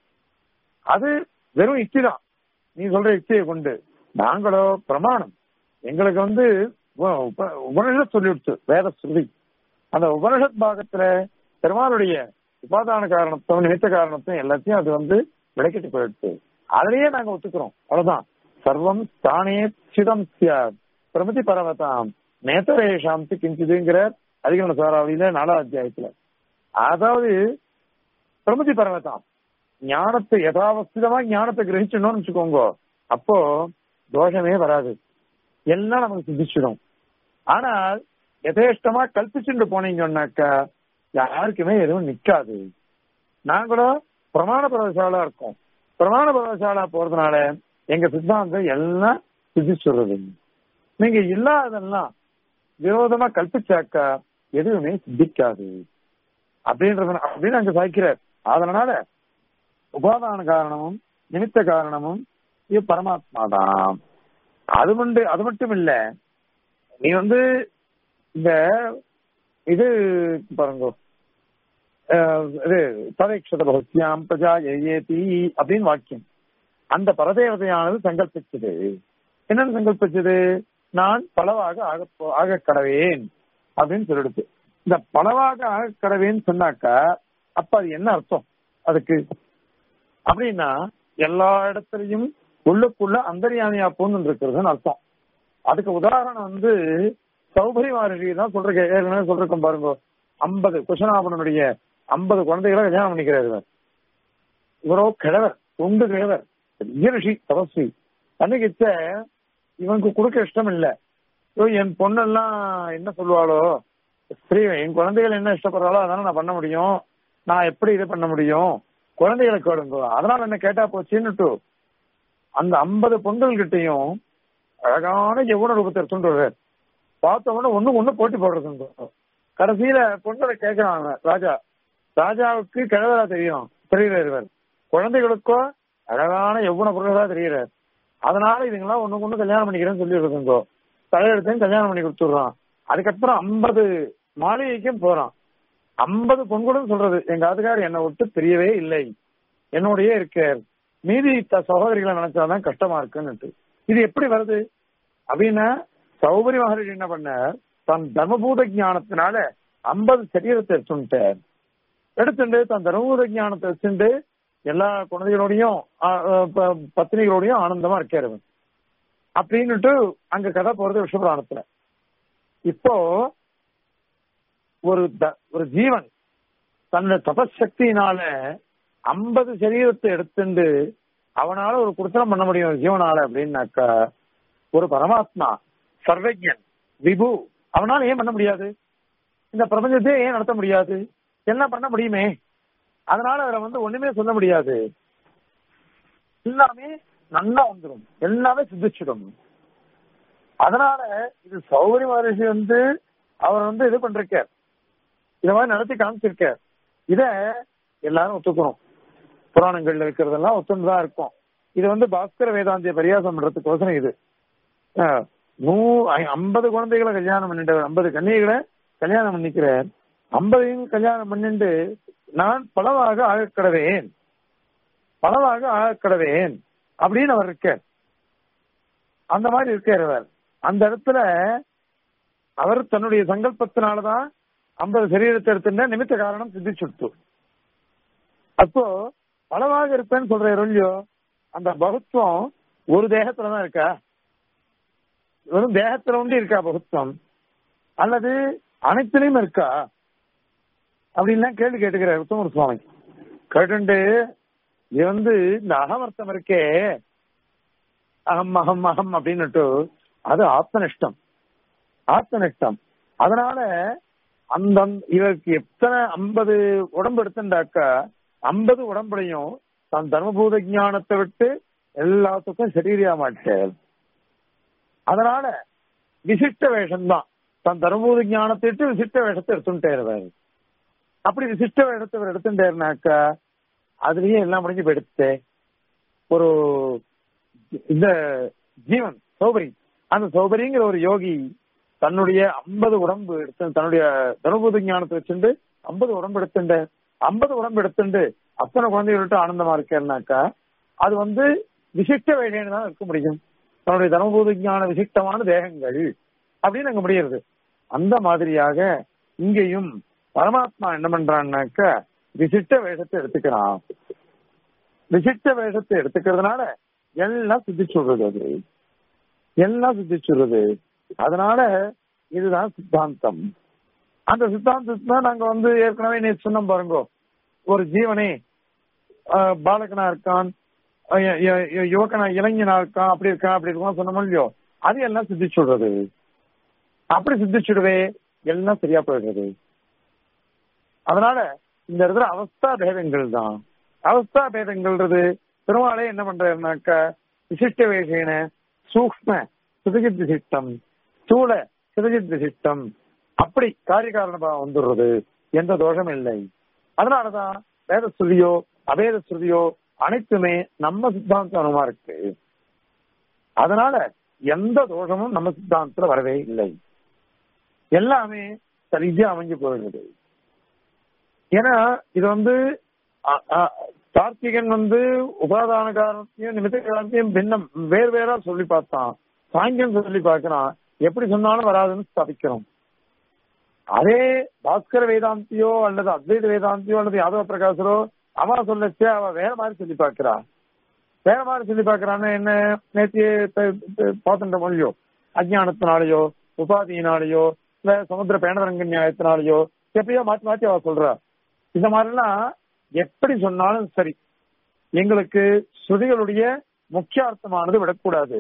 அது வெறும் யுக்தி தான் நீ சொல்ற யுக்தியை கொண்டு நாங்களோ பிரமாணம் எங்களுக்கு வந்து உப- உப- உபனிஷத் சொல்லிவிடுச்சு வேத ஸ்ருதி அந்த உபனிஷத் பாகத்துல பெருமாளுடைய உபாதான காரணத்துவம் நிமித்த காரணத்துவம் எல்லாத்தையும் அது வந்து விளக்கிட்டு போயிடுச்சு அதுலயே நாங்க ஒத்துக்கிறோம் அவ்வளவுதான் சர்வம் தானே சிதம் சியாத் பிரமதி பரவதாம் நேத்தரேஷாம் கிஞ்சிதுங்கிற அதிகரண சாராவளியில நாலாவது அத்தியாயத்துல அதாவது பிரமதி பரவதாம் ஞானத்தை யதாவஸ்திதமா ஞானத்தை கிரகிச்சணும்னு வச்சுக்கோங்க அப்போ தோஷமே வராது எல்லாம் நமக்கு சிந்திச்சிடும் ஆனால் யதேஷ்டமா கல்பிச்சுட்டு போனீங்கன்னாக்கா யாருக்குமே எதுவும் நிக்காது நாங்களும் பிரமாண பரவசாலா இருக்கோம் பிரமாண பரவசாலா போறதுனால எங்க சித்தாந்தம் எல்லாம் சித்திச்சுடுறது நீங்க இல்லாததெல்லாம் விரோதமா கல்பிச்சாக்கா எதுவுமே சித்திக்காது அப்படின்றது அப்படின்னு அங்க சாய்க்கிறார் அதனால உபாதான காரணமும் நிமித்த காரணமும் இது பரமாத்மா தான் அது மட்டும் அது மட்டும் இல்ல நீ வந்து இந்த இது பாருங்க அஹ், இது பரீட்சத பகவத்யாம் பிரஜா ஏதி அப்படின்னு வாக்கியம் அந்த பரதேவதையானது சங்கல்பிச்சது என்னன்னு சங்கல்பிச்சது நான் பலவாக ஆக போ- ஆக கடவேன் அப்படின்னு சொல்லிடுது இந்த பலவாக ஆக கடவேன்னு சொன்னாக்கா அப்ப அது என்ன அர்த்தம் அதுக்கு அப்படின்னா எல்லா இடத்துலயும் உள்ளுக்குள்ள அந்தரியாமியா போன்னு இருக்கிறதுன்னு அர்த்தம் அதுக்கு உதாரணம் வந்து சௌபரி மகர்ஷி தான் சொல்றேன் ஏற்கனவே சொல்றேன் பாருங்க ஐம்பது குஷனாபனுடைய ஐம்பது குழந்தைகளை கல்யாணம் பண்ணிக்கிறார் இவர் இவரோ கிழவர் தொண்டு கிழவர் பெரிய ரிஷி தபஸ்வி அன்னைக்கு இவனுக்கு கொடுக்க இஷ்டம் இல்ல ஐயோ, என் பொண்ணெல்லாம் என்ன சொல்லுவாளோ ஸ்திரீ என் குழந்தைகள் என்ன இஷ்டப்படுறாளோ அதனால நான் பண்ண முடியும் நான் எப்படி இது பண்ண முடியும் குழந்தைகளை கேளுங்க அதனால என்ன கேட்டா போச்சுன்னுட்டு அந்த ஐம்பது பொண்கள் கிட்டையும் அழகான யவுன ரூபத்தை எடுத்துட்டு வருவார் பார்த்த உடனே ஒண்ணு ஒண்ணு போட்டி போடுறது கடைசியில பொண்ணரை கேட்கிறாங்க ராஜா ராஜாவுக்கு கிழவரா தெரியும் தெரிகிறார் இவர் குழந்தைகளுக்கோ அழகான எவ்வளவு பொருளா தெரிகிறார் அதனால இதுங்கெல்லாம் ஒண்ணு ஒண்ணு கல்யாணம் பண்ணிக்கிறேன்னு சொல்லிடுறதுங்கோ தலையெடுத்தையும் கல்யாணம் பண்ணி கொடுத்துடுறான் அதுக்கப்புறம் ஐம்பது மாளிகைக்கும் போறான் ஐம்பது பொண்களும் சொல்றது எங்க ஆத்துக்கார் என்னை விட்டு தெரியவே இல்லை என்னோடயே இருக்கார் மீதி த- சகோதரிகளை நினைச்சாதான் கஷ்டமா இருக்குன்னுட்டு இது எப்படி வருது அப்படின்னா சௌபரி மகரிஷி என்ன பண்ணார் தன் தர்மபூத ஞானத்தினால ஐம்பது சரீரத்தை எடுத்துட்டார் எடுத்துட்டு தன் தர்மபூத ஞானத்தை வச்சுட்டு எல்லா குழந்தைகளோடையும் ஆ, ஆ, ப- பத்தினிகளோடையும் ஆனந்தமா இருக்காரு இவன். அப்படின்னுட்டு அங்க கதை போறது விஷபுராணத்துல இப்போ ஒரு த- ஒரு ஜீவன் தன்னுடைய தபசக்தியினால ஐம்பது சரீரத்தை எடுத்துண்டு அவனால ஒரு குடுத்தனம் பண்ண முடியும் ஒரு ஜீவனால அப்படின்னாக்கா ஒரு பரமாத்மா சர்வஜன் விபு அவனால ஏன் பண்ண முடியாது இந்த பிரபஞ்சத்தையே ஏன் நடத்த முடியாது எல்லாம் பண்ண முடியுமே அதனால அவரை வந்து ஒண்ணுமே சொல்ல முடியாது எல்லாமே நல்லா வந்துடும் எல்லாமே சித்திச்சிடும் அதனால இது சௌகரி மகரிஷி வந்து அவர் வந்து இது பண்றார் இத மாதிரி நடத்தி காமிச்சிருக்கார் இத எல்லாரும் ஒத்துக்கணும் புராணங்கள்ல இருக்கிறதெல்லாம் ஒத்துன்னு தான் இருக்கும் இது வந்து பாஸ்கர வேதாந்திய பரியாசம் பண்றதுக்கோசரம் இது அஹ், நூ ஐ- ஐம்பது குழந்தைகளை கல்யாணம் பண்ணிட்டு ஐம்பது கன்னிகளை கல்யாணம் பண்ணிக்கிறார் ஐம்பதையும் கல்யாணம் பண்ணிட்டு நான் பலவாக ஆகக்கடவேன் பலவாக ஆகக்கடவேன் அப்படின்னு அவர் இருக்கார் அந்த மாதிரி இருக்கார் அவர் அந்த இடத்துல அவர் தன்னுடைய சங்கல்பத்தினாலதான் ஐம்பது சரீரத்தை எடுத்துட்ட நிமித்த காரணம் சித்திச்சுட்டு அப்போ பலவாக இருப்பேன்னு சொல்ற இல்லையோ அந்த பகுத்துவம் ஒரு தேகத்துலதான் இருக்கா வெறும் தேகத்துல உண்டு இருக்கா பகுத்துவம் அல்லது அனைத்திலையும் இருக்கா அப்படின்லாம் கேள்வி கேட்டுக்கிறார் உத்தமர் சுவாமி கேட்டுண்டு இது வந்து இந்த அகமர்த்தம் இருக்கே அகம் அகம் அகம் அப்படின்னுட்டு அது ஆத்மனிஷ்டம் ஆத்மனிஷ்டம் அதனால அந்த இவருக்கு எத்தனை ஐம்பது உடம்பு எடுத்துட்டாக்கா ஐம்பது உடம்புலையும் தன் தர்மபூத ஞானத்தை விட்டு எல்லாத்துக்கும் சரீரியா மாட்டார் அதனால விசிஷ்ட வேஷம்தான் தன் தர்மபூத ஞானத்தை விட்டு விசிஷ்ட வேஷத்தை எடுத்துட்டாரு அப்படி விசிஷ்ட வேஷத்தை அவர் எடுத்துட்டாருனாக்கா அதுலயே எல்லாம் முடிஞ்சு போயிடுச்சு ஒரு இந்த ஜீவன் சௌபரி அந்த சௌபரிங்கிற ஒரு யோகி தன்னுடைய ஐம்பது உடம்பு எடுத்து தன்னுடைய தர்மபூத ஞானத்தை வச்சுட்டு ஐம்பது உடம்பு எடுத்துண்டு ஐம்பது உடம்பு எடுத்துண்டு அத்தனை குழந்தைகள்கிட்ட ஆனந்தமா இருக்கேன்னாக்கா அது வந்து விசிஷ்ட வேலைன்னு தான் இருக்க முடியும் தன்னுடைய தர்மபூத ஞான விசிஷ்டமான தேகங்கள் அப்படின்னு அங்க முடியுது அந்த மாதிரியாக இங்கேயும் பரமாத்மா என்ன பண்றான்னாக்கா விசிஷ்ட வேஷத்தை எடுத்துக்கிறான் விசிஷ்ட வேஷத்தை எடுத்துக்கிறதுனால எல்லாம் சித்திச்சுடுறது அது எல்லாம் சித்திச்சுடுறது அதனால இதுதான் சித்தாந்தம் அந்த சித்தாந்தத்தை நாங்க வந்து ஏற்கனவே நேற்று சொன்னோம் பாருங்க ஒரு ஜீவனே பாலகனா இருக்கான் யுவக்கனா இளைஞனா இருக்கான் அப்படி இருக்கான் அப்படி இருக்கான் சொன்னோம் இல்லையோ அது எல்லாம் சித்திச்சுடுறது அப்படி சித்திச்சுடுவே எல்லாம் சரியா போயிடுறது அதனால இந்த இடத்துல அவஸ்தா பேதங்கள் தான் அவஸ்தா பேதங்கள்ன்றது பெருமாளே என்ன பண்றாருனாக்கா விசிஷ்ட வேஷேன சூக்ம சுதஜித் விசிஷ்டம் ஸ்தூல சுதஜித் விசிஷ்டம் அப்படி காரியகாரண பாவம் வந்துடுறது எந்த தோஷம் இல்லை அதனாலதான் வேத ஸ்ருதியோ அபேத ஸ்ருதியோ அனைத்துமே நம்ம சித்தாந்தமா இருக்கு அதனால எந்த தோஷமும் நம்ம சித்தாந்தத்துல வரவே இல்லை எல்லாமே சரியா அமைஞ்சு போயிடுது ஏன்னா இது வந்து கார்த்திகன் வந்து உபாதான காரணத்தையும் நிமித்த காரணத்தையும் பின்னம் வேறு வேறா சொல்லி பார்த்தான் சாங்கியம் சொல்லி பார்க்கிறான் எப்படி சொன்னாலும் வராதுன்னு ஸ்தாபிக்கிறோம் அதே பாஸ்கர வேதாந்தியோ அல்லது அத்வைத வேதாந்தியோ அல்லது யாதவ பிரகாசரோ அவ சொல்லச்சே அவ வேற மாதிரி சொல்லி பார்க்கிறா வேற மாதிரி சொல்லி பார்க்கறான்னு என்ன நேற்று பார்த்துட்ட மொழியோ அஜானத்தினாலேயோ உபாதியினாலேயோ இல்ல சமுத்திர பேணரங்க நியாயத்தினாலேயோ எப்பயோ மாற்றி மாற்றி அவ சொல்றா இந்த மாதிரிலாம் எப்படி சொன்னாலும் சரி எங்களுக்கு ஸ்ருதிகளுடைய முக்கிய அர்த்தமானது விடக்கூடாது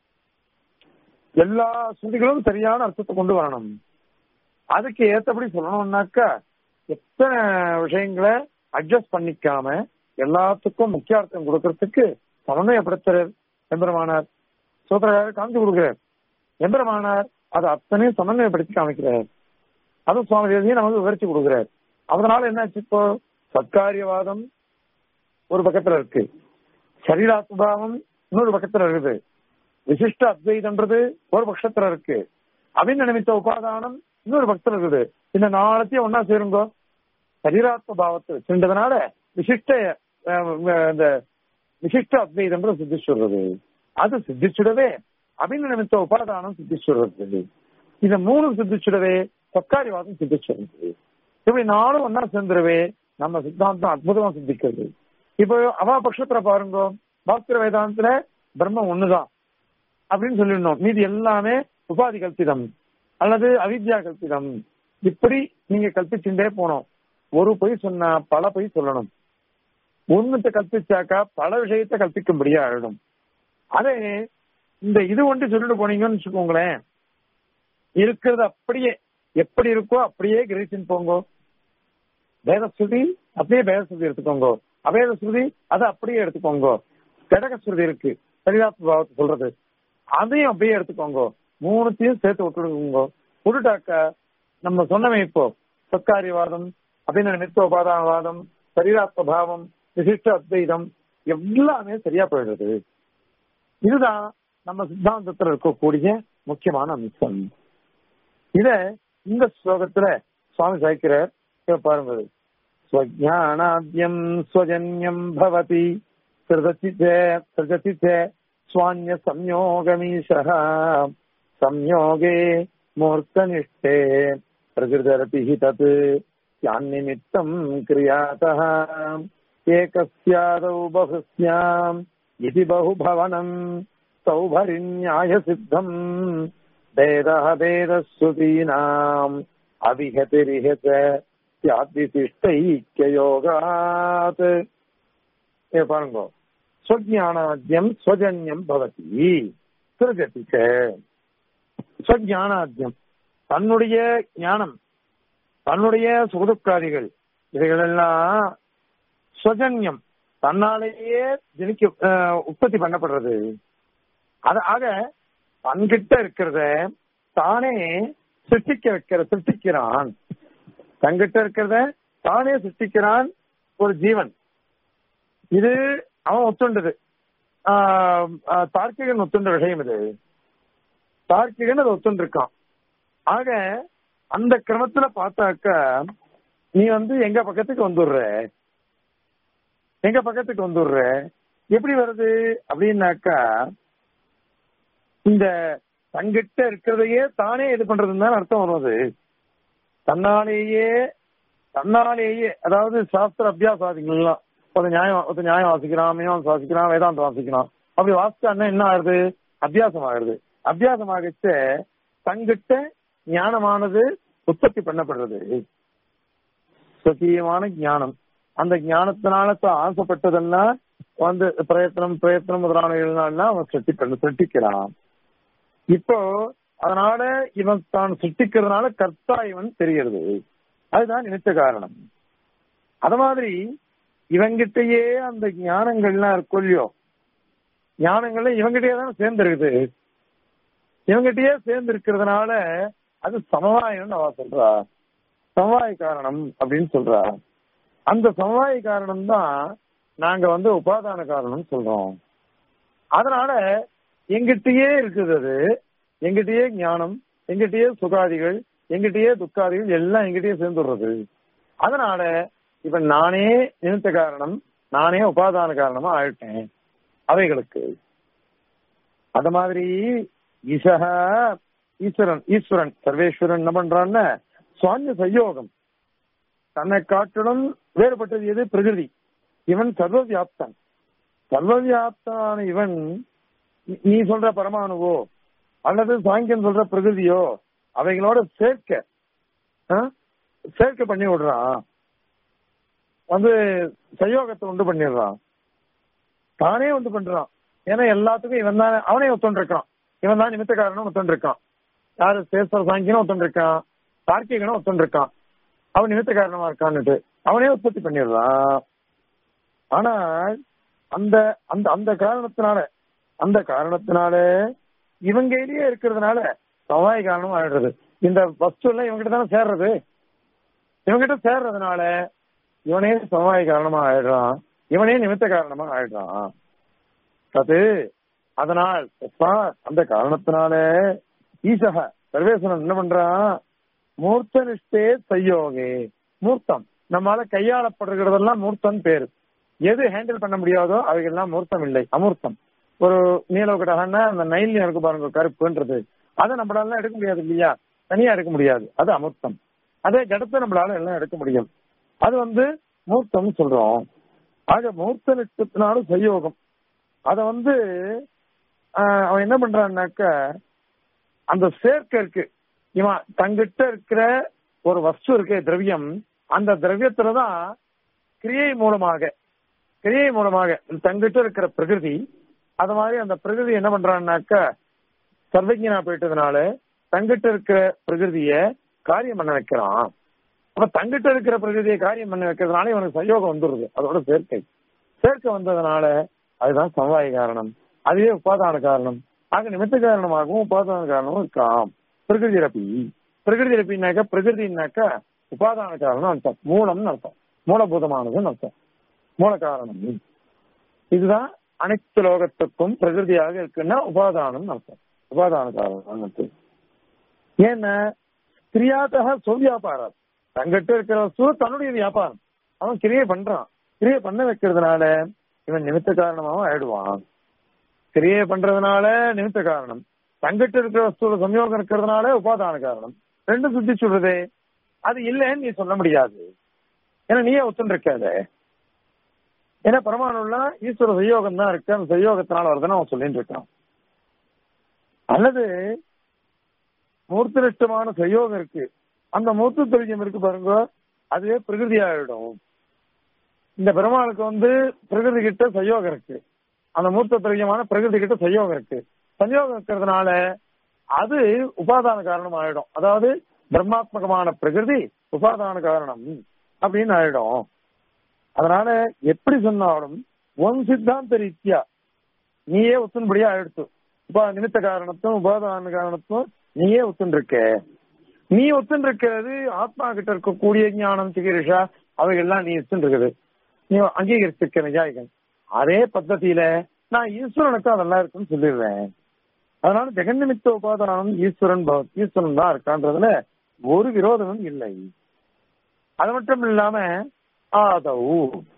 எல்லா ஸ்ருதிகளும் சரியான அர்த்தத்தை கொண்டு வரணும் அதுக்கு ஏத்தபடி சொல்லணும்னாக்கா எத்தனை விஷயங்களை அட்ஜஸ்ட் பண்ணிக்காம எல்லாத்துக்கும் முக்கிய அர்த்தம் கொடுக்கறதுக்கு சமன்வயப்படுத்துறார் எம்பெருமானார் சூத்திரக்காரர் காமிச்சு கொடுக்கிறார் எம்பெருமானார் அதை அத்தனையும் சமன்வயப்படுத்தி காமிக்கிறார் அதுவும் சுவாமி தேசியம் நமக்கு விவரிச்சு கொடுக்கிறார் அதனால என்னாச்சு இப்போ சத்காரியவாதம் ஒரு பக்கத்துல இருக்கு சரீராத்மபாவம் இன்னொரு பக்கத்துல இருக்குது விசிஷ்ட அத்வைதம்ன்றது ஒரு பட்சத்துல இருக்கு அபிந்த நிமித்த உபாதானம் இன்னொரு பக்கத்துல இருக்குது இந்த நாளத்தையும் ஒன்னா சேருங்கோ சரீராத்ம பாவத்தை வச்சுன்றதுனால விசிஷ்ட இந்த விசிஷ்ட அத்வைதம்ன்றது சித்திச்சுடுறது அது சித்திச்சுடவே அபிந்த நிமித்த உபாதானம் சித்திச்சுடுறது இந்த மூணு சித்திச்சுடவே சத்காரிவாதம் சித்திச்சுடுறது இப்படி நானும் ஒன்னா சேர்ந்துருவே நம்ம சித்தாந்தம் அற்புதமா சித்திக்கிறது இப்போ அவா பட்சத்துல பாருங்க பாஸ்கர வேதாந்தத்துல பிரம்மம் ஒண்ணுதான் அப்படின்னு சொல்லிடணும் மீதி எல்லாமே உபாதி கல்பிதம் அல்லது அவித்யா கல்பிதம் இப்படி நீங்க கல்பிச்சுட்டே போனோம் ஒரு பொய் சொன்னா பல பொய் சொல்லணும் ஒண்ணுத்த கல்பிச்சாக்கா பல விஷயத்த கல்பிக்கும்படியா ஆயிடும் அதே இந்த இது ஒன்று சொல்லிட்டு போனீங்கன்னு வச்சுக்கோங்களேன் இருக்கிறது அப்படியே எப்படி இருக்கோ அப்படியே கிரகிச்சுன்னு போங்க வேத ஸ்ருதி அப்படியே வேத ஸ்ருதி எடுத்துக்கோங்க அவேத ஸ்ருதி அதை அப்படியே எடுத்துக்கோங்க கடக ஸ்ருதி இருக்கு சரிதாத்ம பாவத்தை சொல்றது அதையும் அப்படியே எடுத்துக்கோங்க மூணுத்தையும் சேர்த்து விட்டுடுங்க விட்டுட்டாக்க நம்ம சொன்னமே இப்போ சத்காரியவாதம் அப்படின்னு நிமித்த உபாதானவாதம் சரீராத்ம பாவம் விசிஷ்ட அத்வைதம் எல்லாமே சரியா போயிடுறது இதுதான் நம்ம சித்தாந்தத்துல இருக்கக்கூடிய முக்கியமான அம்சம் இத இந்த ஸ்லோகத்துல சுவாமி சாய்க்கிறார் இங்க பாருங்க இது. ஸ்வஜானாத்யம் ஸ்வஜன்யம் பவதி சிருதத்தி ச சிருஜதி ச ஸ்வான்ய சம்யோகமீஷः संयोगे मूर्तनिष्ठे प्रकृतिरपि हि तत् यान्निमित्तम् क्रियातः एकस्यादौ बहुस्याम् इति बहुभवनम् सौभरिन्यायसिद्धम् भेदः भेदश्रुतीनाम् अविहतिरिह च स्याद्विशिष्टैक्ययोगात् ஏ பாருங்க ஸ்வஜானாத்யம் ஸ்வஜன்யம் பவதி சிருஜதி ச ஸ்வஜானாத்யம் தன்னுடைய ஞானம் தன்னுடைய சுகதுக்காதிகள் இவைகளெல்லாம் ஸ்வஜன்யம் தன்னாலேயே ஜனிக்க அஹ், உற்பத்தி பண்ணப்படுறது அது ஆக தன்கிட்ட இருக்கிறத தானே சிருஷ்டிக்க வைக்கிற சிருஷ்டிக்கிறான் தன்கிட்ட இருக்கிறத தானே சிருஷ்டிக்கிறான் ஒரு ஜீவன் இது அவன் ஒத்துண்டது ஆஹ் ஆஹ் தார்க்கிகன் ஒத்துண்ட விஷயம் இது தார்க்கிகன் அது ஒத்துண்டிருக்கான் ஆக அந்த கிரமத்துல பார்த்தாக்க நீ வந்து எங்க பக்கத்துக்கு வந்துடுற எங்க பக்கத்துக்கு வந்துடுற எப்படி வருது அப்படின்னாக்கா இந்த தங்கிட்ட இருக்கிறதையே தானே இது பண்றதுன்னு தான் அர்த்தம் வருவது தன்னாலேயே தன்னாலேயே அதாவது சாஸ்திர அபியாசாதிகள்லாம் ஒரு நியாயம் ஒரு நியாயம் வாசிக்கிறான் மீமாம்சம் வாசிக்கிறான் வேதாந்தம் வாசிக்கிறான் அப்படி வாசிச்சான்னா என்ன ஆகுது அபியாசம் ஆகுது அபியாசம் ஆகிச்சு தங்கிட்ட ஞானமானது உற்பத்தி பண்ணப்படுறது சத்தியமான ஞானம் அந்த ஞானத்தினால தான் ஆசைப்பட்டதெல்லாம் வந்து பிரயத்தனம் பிரயத்தனம் முதலானவர்கள்லாம் அவன் சிருஷ்டி பண்ண சிருஷ்டிக்கிறான் இப்போ அதனால இவன் தான் சிருஷ்டிக்கிறதுனால கர்த்தா இவன் தெரிகிறது அதுதான் நினைத்த காரணம் அத மாதிரி இவங்கிட்டயே அந்த ஞானங்கள்லாம் இருக்கும் இல்லையோ ஞானங்கள்ல இவங்கிட்டயே தான் சேர்ந்து இருக்குது இவங்கிட்டயே சேர்ந்து இருக்கிறதுனால அது சமவாயம்னு அவ சொல்றா சமவாய காரணம் அப்படின்னு சொல்றா அந்த சமவாய காரணம் தான் நாங்க வந்து உபாதான காரணம் சொல்றோம் அதனால எங்கிட்டயே இருக்குது அது எங்கிட்டயே ஞானம் எங்கிட்டயே சுகாதிகள் எங்கிட்டயே துக்காதிகள் எல்லாம் எங்கிட்டயே சேர்ந்துடுறது அதனால இப்ப நானே நிமித்த காரணம் நானே உபாதான காரணமா ஆயிட்டேன் அவைகளுக்கு அத மாதிரி ஈசக ஈஸ்வரன் ஈஸ்வரன் சர்வேஸ்வரன் என்ன பண்றான்னு சுவாமிய சயோகம் தன்னை காட்டிலும் வேறுபட்டது எது பிரகிருதி இவன் சர்வவியாப்தன் சர்வவியாப்தனான இவன் நீ- நீ சொல்ற பரமாணுவோ அல்லது சாங்கியன் சொல்ற பிரகிருதியோ அவைகளோட சேர்க்க ஆ? சேர்க்க பண்ணி விடுறான் வந்து சயோகத்தை உண்டு பண்ணிடுறான் தானே உண்டு பண்றான் ஏன்னா எல்லாத்துக்கும் இவன் தான் அவனே ஒத்துண்டு இருக்கான் இவன் தான் நிமித்த காரணம் ஒத்துண்டு இருக்கான் யாரு சேஸ்வர சாங்கியனும் ஒத்துண்டு இருக்கான் தார்க்கிகனும் ஒத்துண்டு இருக்கான் அவன் நிமித்த காரணமா இருக்கான்னுட்டு அவனே உற்பத்தி பண்ணிடுறான் ஆனால் அந்த அந்த அந்த காரணத்தினால அந்த காரணத்தினால இவங்க கையிலேயே இருக்கிறதுனால சவாய் காரணம் ஆயிடுறது இந்த வஸ்து எல்லாம் இவங்கிட்ட தானே சேர்றது இவங்கிட்ட சேர்றதுனால இவனே சமவாய காரணமா ஆயிடுறான் இவனே நிமித்த காரணமா ஆயிடுறான் அது அதனால் தஸ்மாத் அந்த காரணத்தினால ஈசக சர்வேஸ்வரன் என்ன பண்றான் மூர்த்த நிஷ்டே சையோகே மூர்த்தம் நம்மால கையாளப்படுகிறதெல்லாம் மூர்த்தம் பேரு எது ஹேண்டில் பண்ண முடியாதோ அவைகள்லாம் மூர்த்தம் இல்லை அமூர்த்தம் ஒரு நீலவுக்கடகன்னா அந்த நைல் இருக்கு பாருங்க கருப்புன்றது அதை நம்மளால எடுக்க முடியாது இல்லையா தனியா எடுக்க முடியாது அது அமூர்த்தம் அதே ஜடத்தை நம்மளால எல்லாம் எடுக்க முடியும் அது வந்து மூர்த்தம் சொல்றோம் ஆக மூர்த்த நிஷ்டத்தினாலும் சயோகம் அத வந்து ஆஹ், அவன் என்ன பண்றான்னாக்க அந்த சேர்க்கை இருக்கு இவன் தங்கிட்ட இருக்கிற ஒரு வஸ்து இருக்கு திரவியம் அந்த திரவியத்துலதான் கிரியை மூலமாக கிரியை மூலமாக தங்கிட்ட இருக்கிற பிரகிருதி அது மாதிரி அந்த பிரகிருதி என்ன பண்றான்னாக்க சர்வஜனா போயிட்டதுனால தங்கிட்ட இருக்கிற பிரகிருதிய காரியம் பண்ண வைக்கிறான் அப்ப தங்கிட்ட இருக்கிற பிரகிருதியை காரியம் பண்ண வைக்கிறதுனால இவனுக்கு சயோகம் வந்துடுது அதோட சேர்க்கை சேர்க்கை வந்ததுனால அதுதான் சமவாய காரணம் அதுவே உபாதான காரணம் ஆக நிமித்த காரணமாகவும் உபாதான காரணமும் இருக்கலாம் பிரகிருதி ரப்பி பிரகிருதி ரப்பின்னாக்க பிரகிருதினாக்க உபாதான காரணம் அர்த்தம் மூலம்னு அர்த்தம் மூலபூதமானதுன்னு அர்த்தம் மூல காரணம் இதுதான் அனைத்து லோகத்துக்கும் பிரகிருதியாக இருக்குன்னா உபாதானம் அர்த்தம் உபாதான காரணம் அர்த்தம் ஏன்னா கிரியாத்தக சொவ்வியாபாரம் தங்கிட்ட இருக்கிற வஸ்து தன்னுடைய வியாபாரம் அவன் கிரியை பண்றான் கிரியை பண்ண வைக்கிறதுனால இவன் நிமித்த காரணமாவும் ஆயிடுவான் கிரியை பண்றதுனால நிமித்த காரணம் தங்கிட்ட இருக்கிற வஸ்துல சம்யோகம் இருக்கிறதுனால உபாதான காரணம் ரெண்டும் சுத்தி சொல்றதே அது இல்லைன்னு நீ சொல்ல முடியாது ஏன்னா நீயே ஒத்துன்னு இருக்காத ஏன்னா பரமாணுலாம் ஈஸ்வர சயோகம் தான் இருக்கு அந்த சயோகத்தினால வருதுன்னு அவன் சொல்லிட்டு இருக்கான் அல்லது மூர்த்தனிஷ்டமான சயோகம் இருக்கு அந்த மூர்த்த திரவியம் இருக்கு பாருங்க அதுவே பிரகிருதி ஆயிடும் இந்த பெருமாளுக்கு வந்து பிரகிருதி கிட்ட சயோகம் இருக்கு அந்த மூர்த்த திரவியமான பிரகிருதி கிட்ட சயோகம் இருக்கு சயோகம் இருக்கிறதுனால அது உபாதான காரணம் ஆயிடும் அதாவது பிரம்மாத்மகமான பிரகிருதி உபாதான காரணம் அப்படின்னு ஆயிடும் அதனால எப்படி சொன்னாலும் ஒன் சித்தாந்த ரீதியா நீயே ஒத்துன்படியா ஆயிடுத்து உபா நிமித்த காரணத்தும் உபாதான காரணத்தும் நீயே ஒத்துன்னு இருக்க நீ ஒத்துன்னு இருக்கிறது ஆத்மா கிட்ட இருக்கக்கூடிய ஞானம் சிகிரிஷா அவைகள்லாம் நீ ஒத்துன்னு இருக்குது நீ அங்கீகரிச்சிருக்க நிஜாயகன் அதே பద్ధதியில நான் ஈஸ்வரனுக்கு அதெல்லாம் இருக்குன்னு சொல்லிடுறேன் அதனால ஜெகன்னிமித்த உபாதானம் ஈஸ்வரன் பவ- ஈஸ்வரன் தான் இருக்கான்றதுல ஒரு விரோதமும் இல்லை அது மட்டும் இல்லாம ஆதவ்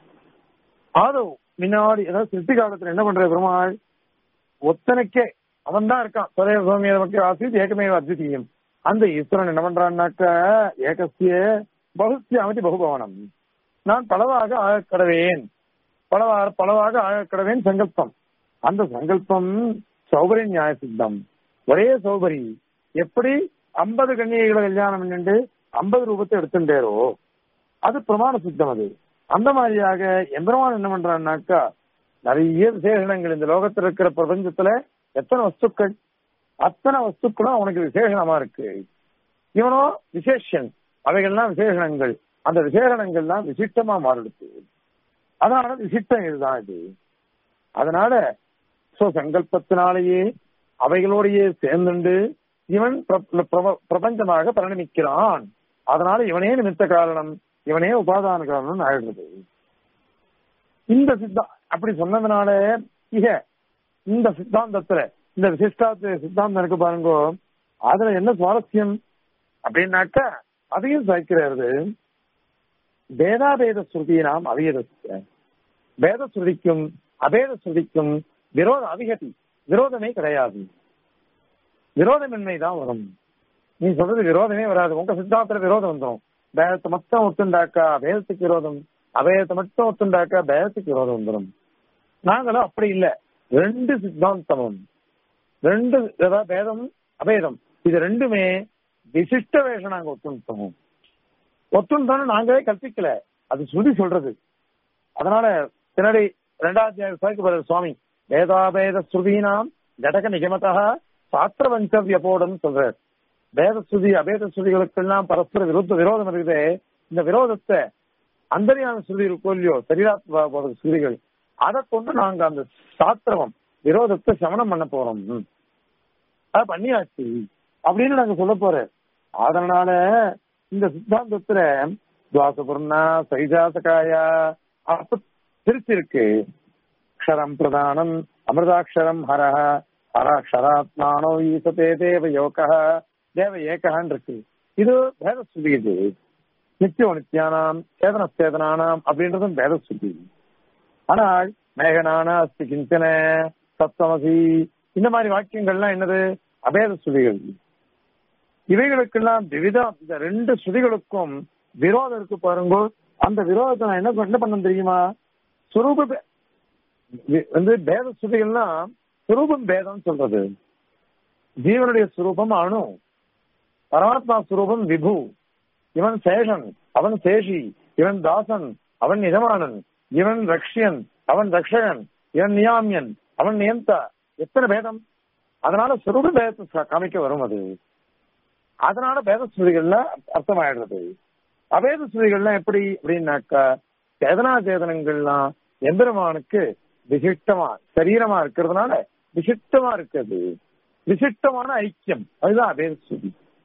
ஆதவ் முன்னாடி ஏதாவது சிருஷ்டி காலத்துல என்ன பண்ற பெருமாள் ஒத்தனைக்கே அவன் தான் இருக்கான் சதேவ சௌமிய நமக்கு ஆசித் ஏகமேவ அத்விதீயம் அந்த ஈஸ்வரன் என்ன பண்றான்னாக்க ஏகசிய பகுத்திய அமைதி பகுபவனம் நான் பலவாக ஆகக்கடவேன் பலவா பலவாக ஆகக்கடவேன் சங்கல்பம் அந்த சங்கல்பம் சௌபரி நியாய சித்தம் ஒரே சௌபரி எப்படி ஐம்பது கண்ணிகைகளை கல்யாணம் பண்ணிட்டு ஐம்பது ரூபத்தை எடுத்துட்டேரோ அது பிரமாண சித்தம் அது அந்த மாதிரியாக எம்பெருமான் என்ன பண்றான்னாக்கா நிறைய விசேஷணங்கள் இந்த லோகத்துல இருக்கிற பிரபஞ்சத்துல எத்தனை வஸ்துக்கள் அத்தனை வஸ்துக்களும் அவனுக்கு விசேஷணமா இருக்கு இவனோ விசேஷன் அவைகள்லாம் விசேஷணங்கள் அந்த விசேஷணங்கள்லாம் விசிஷ்டமா மாறிடுச்சு அதனால விசிஷ்டம் இதுதான் இது அதனால சோ சங்கல்பத்தினாலேயே அவைகளோடையே சேர்ந்துண்டு இவன் பிர- பிர- பிரபஞ்சமாக பரிணமிக்கிறான் அதனால இவனே நிமித்த காரணம் இவனே உபாதான காரணம் ஆயிடுறது இந்த சித்தா அப்படி சொன்னதுனால இக இந்த சித்தாந்தத்துல இந்த விசிஷ்டாத்த சித்தாந்தம் இருக்கு பாருங்க அதுல என்ன சுவாரஸ்யம் அப்படின்னாக்கா அதையும் சாய்க்கிறது பேதாபேத ஸ்ருதியினாம் அவியதஸ்ய பேத ஸ்ருதிக்கும் அபேத ஸ்ருதிக்கும் விரோத அதிகதி விரோதமே கிடையாது விரோதமின்மை தான் வரும் நீ சொல்றது விரோதமே வராது உங்க சித்தாந்தத்துல விரோதம் வந்துடும் பேதத்தை மட்டும் ஒத்துண்டாக்கா பேதத்துக்கு விரோதம் அபேதத்தை மட்டும் ஒத்துண்டாக்கா பேதத்துக்கு விரோதம் வந்துடும் நாங்களும் அப்படி இல்ல ரெண்டு சித்தாந்தமும் ரெண்டு அதாவது பேதம் அபேதம் இது ரெண்டுமே விசிஷ்ட வேஷம் நாங்க ஒத்துண்டோம் ஒத்துண்டோம்னு நாங்களே கற்பிக்கல அது ஸ்ருதி சொல்றது அதனால பின்னாடி ரெண்டாயிரத்தி சாய்க்கு சுவாமி வேதாபேத ஸ்ருதீனாம் ஜடக நிகமதா சாஸ்திர வஞ்சவிய போடும் சொல்றார் வேத ஸ்ருதி அபேத ஸ்ருதிகளுக்கெல்லாம் பரஸ்பர விருத்த விரோதம் இருக்குது இந்த விரோதத்தை அந்தரியான ஸ்ருதி இருக்கோ இல்லையோ சரீராத்மா போத ஸ்ருதிகள் அதை கொண்டு நாங்க அந்த சாஸ்திரம் விரோதத்தை சமணம் பண்ண போறோம் ம். அது பண்ணியாச்சு அப்படின்னு நாங்க சொல்ல போறேன் அதனால இந்த சித்தாந்தத்துல துவாசபுர்ணா சைஜாசகாயா அப்ப பிரிச்சிருக்கு அக்ஷரம் பிரதானம் அமிர்தாட்சரம் ஹரஹ ஹராட்சராத்மானோ ஈசதே தேவ யோக தேவ ஏகஹான் இருக்கு இது பேதஸ்ருதி இது நித்திய நித்தியானாம் சேதன சேதனானாம் அப்படின்றதும் பேதஸ்ருதி ஆனால் மேகனான அஸ்தி கிஞ்சன சப்தமசி இந்த மாதிரி வாக்கியங்கள்லாம் என்னது அபேத ஸ்ருதிகள் இவைகளுக்கெல்லாம் விவிதம் இந்த ரெண்டு ஸ்ருதிகளுக்கும் விரோதம் இருக்கு பாருங்க அந்த விரோதத்தை நான் என்ன என்ன பண்ண தெரியுமா சுரூப பே- வி- வந்து பேத ஸ்ருதிகள்லாம் சுரூபம் பேதம் சொல்றது ஜீவனுடைய சுரூபம் அணு பரமாத்மா சுரூபம் விபு இவன் சேஷன் அவன் சேஷி இவன் தாசன் அவன் எஜமானன் இவன் ரக்ஷியன் அவன் ரக்ஷகன் இவன் நியாமியன் அவன் நியந்தா எத்தனை பேதம் அதனால சுரூப பேதத்தை ச- காமிக்க வரும் அது அதனால பேத ஸ்ருதிகள்ல அர்த்தமாயிடுறது அபேத ஸ்ருதிகள்லாம் எப்படி அப்படின்னாக்கா சேதனா சேதனங்கள்லாம் எம்பெருமானுக்கு விசிஷ்டமா சரீரமா இருக்கிறதுனால விசிஷ்டமா இருக்குது விசிஷ்டமான ஐக்கியம் அதுதான் அபேத ஸ்ருதி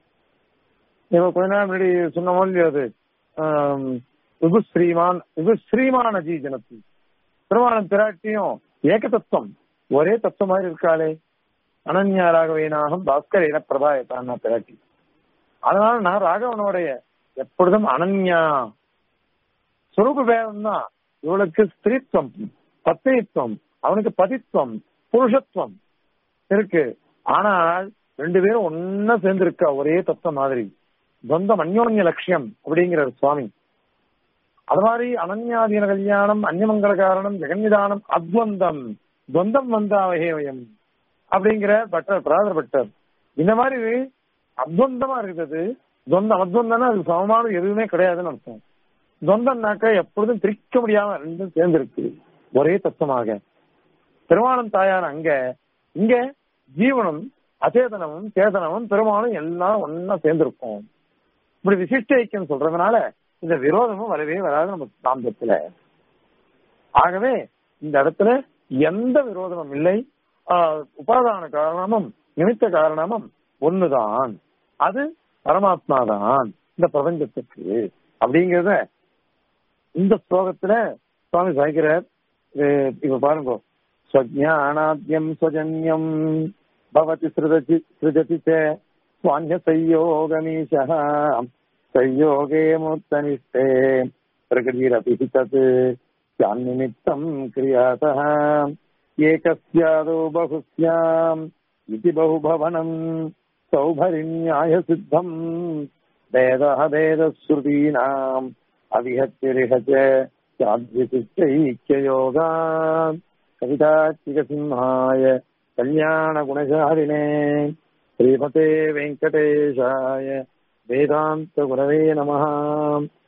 இப்போ கொஞ்ச நேரம் முன்னாடி சொன்ன மாதிரி அது ஆம், விபுஸ்ரீமான் விபுஸ்ரீமான அஜி ஜனத்தி பெருமானம் பிராட்டியும் ஏக தத்துவம் ஒரே தத்துவம் மாதிரி இருக்காளே அனன்யாராகவேனாகம் பாஸ்கர் இன பிரபாயத்தான் பிராட்டி அதனால நான் ராகவனுடைய எப்பொழுதும் அனன்யா சுரூப பேதம் தான் இவளுக்கு ஸ்திரீத்துவம் பத்னித்துவம் அவனுக்கு பதித்துவம் புருஷத்துவம் இருக்கு ஆனால் ரெண்டு பேரும் ஒன்னா சேர்ந்திருக்கா ஒரே தத்துவம் மாதிரி சொந்தம் அந்யோன்ய லட்சியம் அப்படிங்கிறார் சுவாமி அது மாதிரி அனன்யாதீன கல்யாணம் அந்நியமங்கல காரணம் ஜெகன்னிதானம் அத்வந்தம் துவந்தம் வந்தாவகேவயம் அப்படிங்கிற பட்டர் பிராதர் பட்டர் இந்த மாதிரி அத்வந்தமா இருக்குது துவந்தம் அத்வந்தம்னா அது சமமான எதுவுமே கிடையாதுன்னு அர்த்தம் துவந்தம்னாக்க எப்பொழுதும் பிரிக்க முடியாம ரெண்டும் சேர்ந்திருக்கு ஒரே தத்துவமாக பெருமானம் தாயான அங்க இங்க ஜீவனும் அச்சேதனமும் சேதனமும் பெருமானும் எல்லாம் ஒன்னா சேர்ந்திருக்கும் இப்படி விசிஷ்ட ஐக்கியம் சொல்றதுனால இந்த விரோதமும் வரவே வராது நம்ம சாந்தத்துல ஆகவே இந்த இடத்துல எந்த விரோதமும் இல்லை ஆஹ், உபாதான காரணமும் நிமித்த காரணமும் ஒண்ணுதான் அது பரமாத்மா தான் இந்த பிரபஞ்சத்துக்கு அப்படிங்கறத இந்த ஸ்லோகத்துல சுவாமி சாய்க்கிறார் அஹ் இப்ப பாருங்க ஸ்வஜானாத்யம் ஸ்வஜன்யம் பவதி சிருததி சிருஜதி ச ஸ்வான்ய சையோகமீஷः சையோகே மூர்த்தனிஷ்டே பிரகிருதிரபி தத் நிமித்தம் கிரியாதः ஏகஸ்யாதோ பகுஸ்யாம் इति बहुभवनम् सौभरिन्याय सिद्धम् वेदः वेदश्रुतीनाम् अविहत्यरिह च चाद्यचित्तैक्ययोगा कवितात्मिकसिंहाय कल्याणगुणशालिने श्रीमते वेङ्कटेशाय वेदान्तगुरवे नमः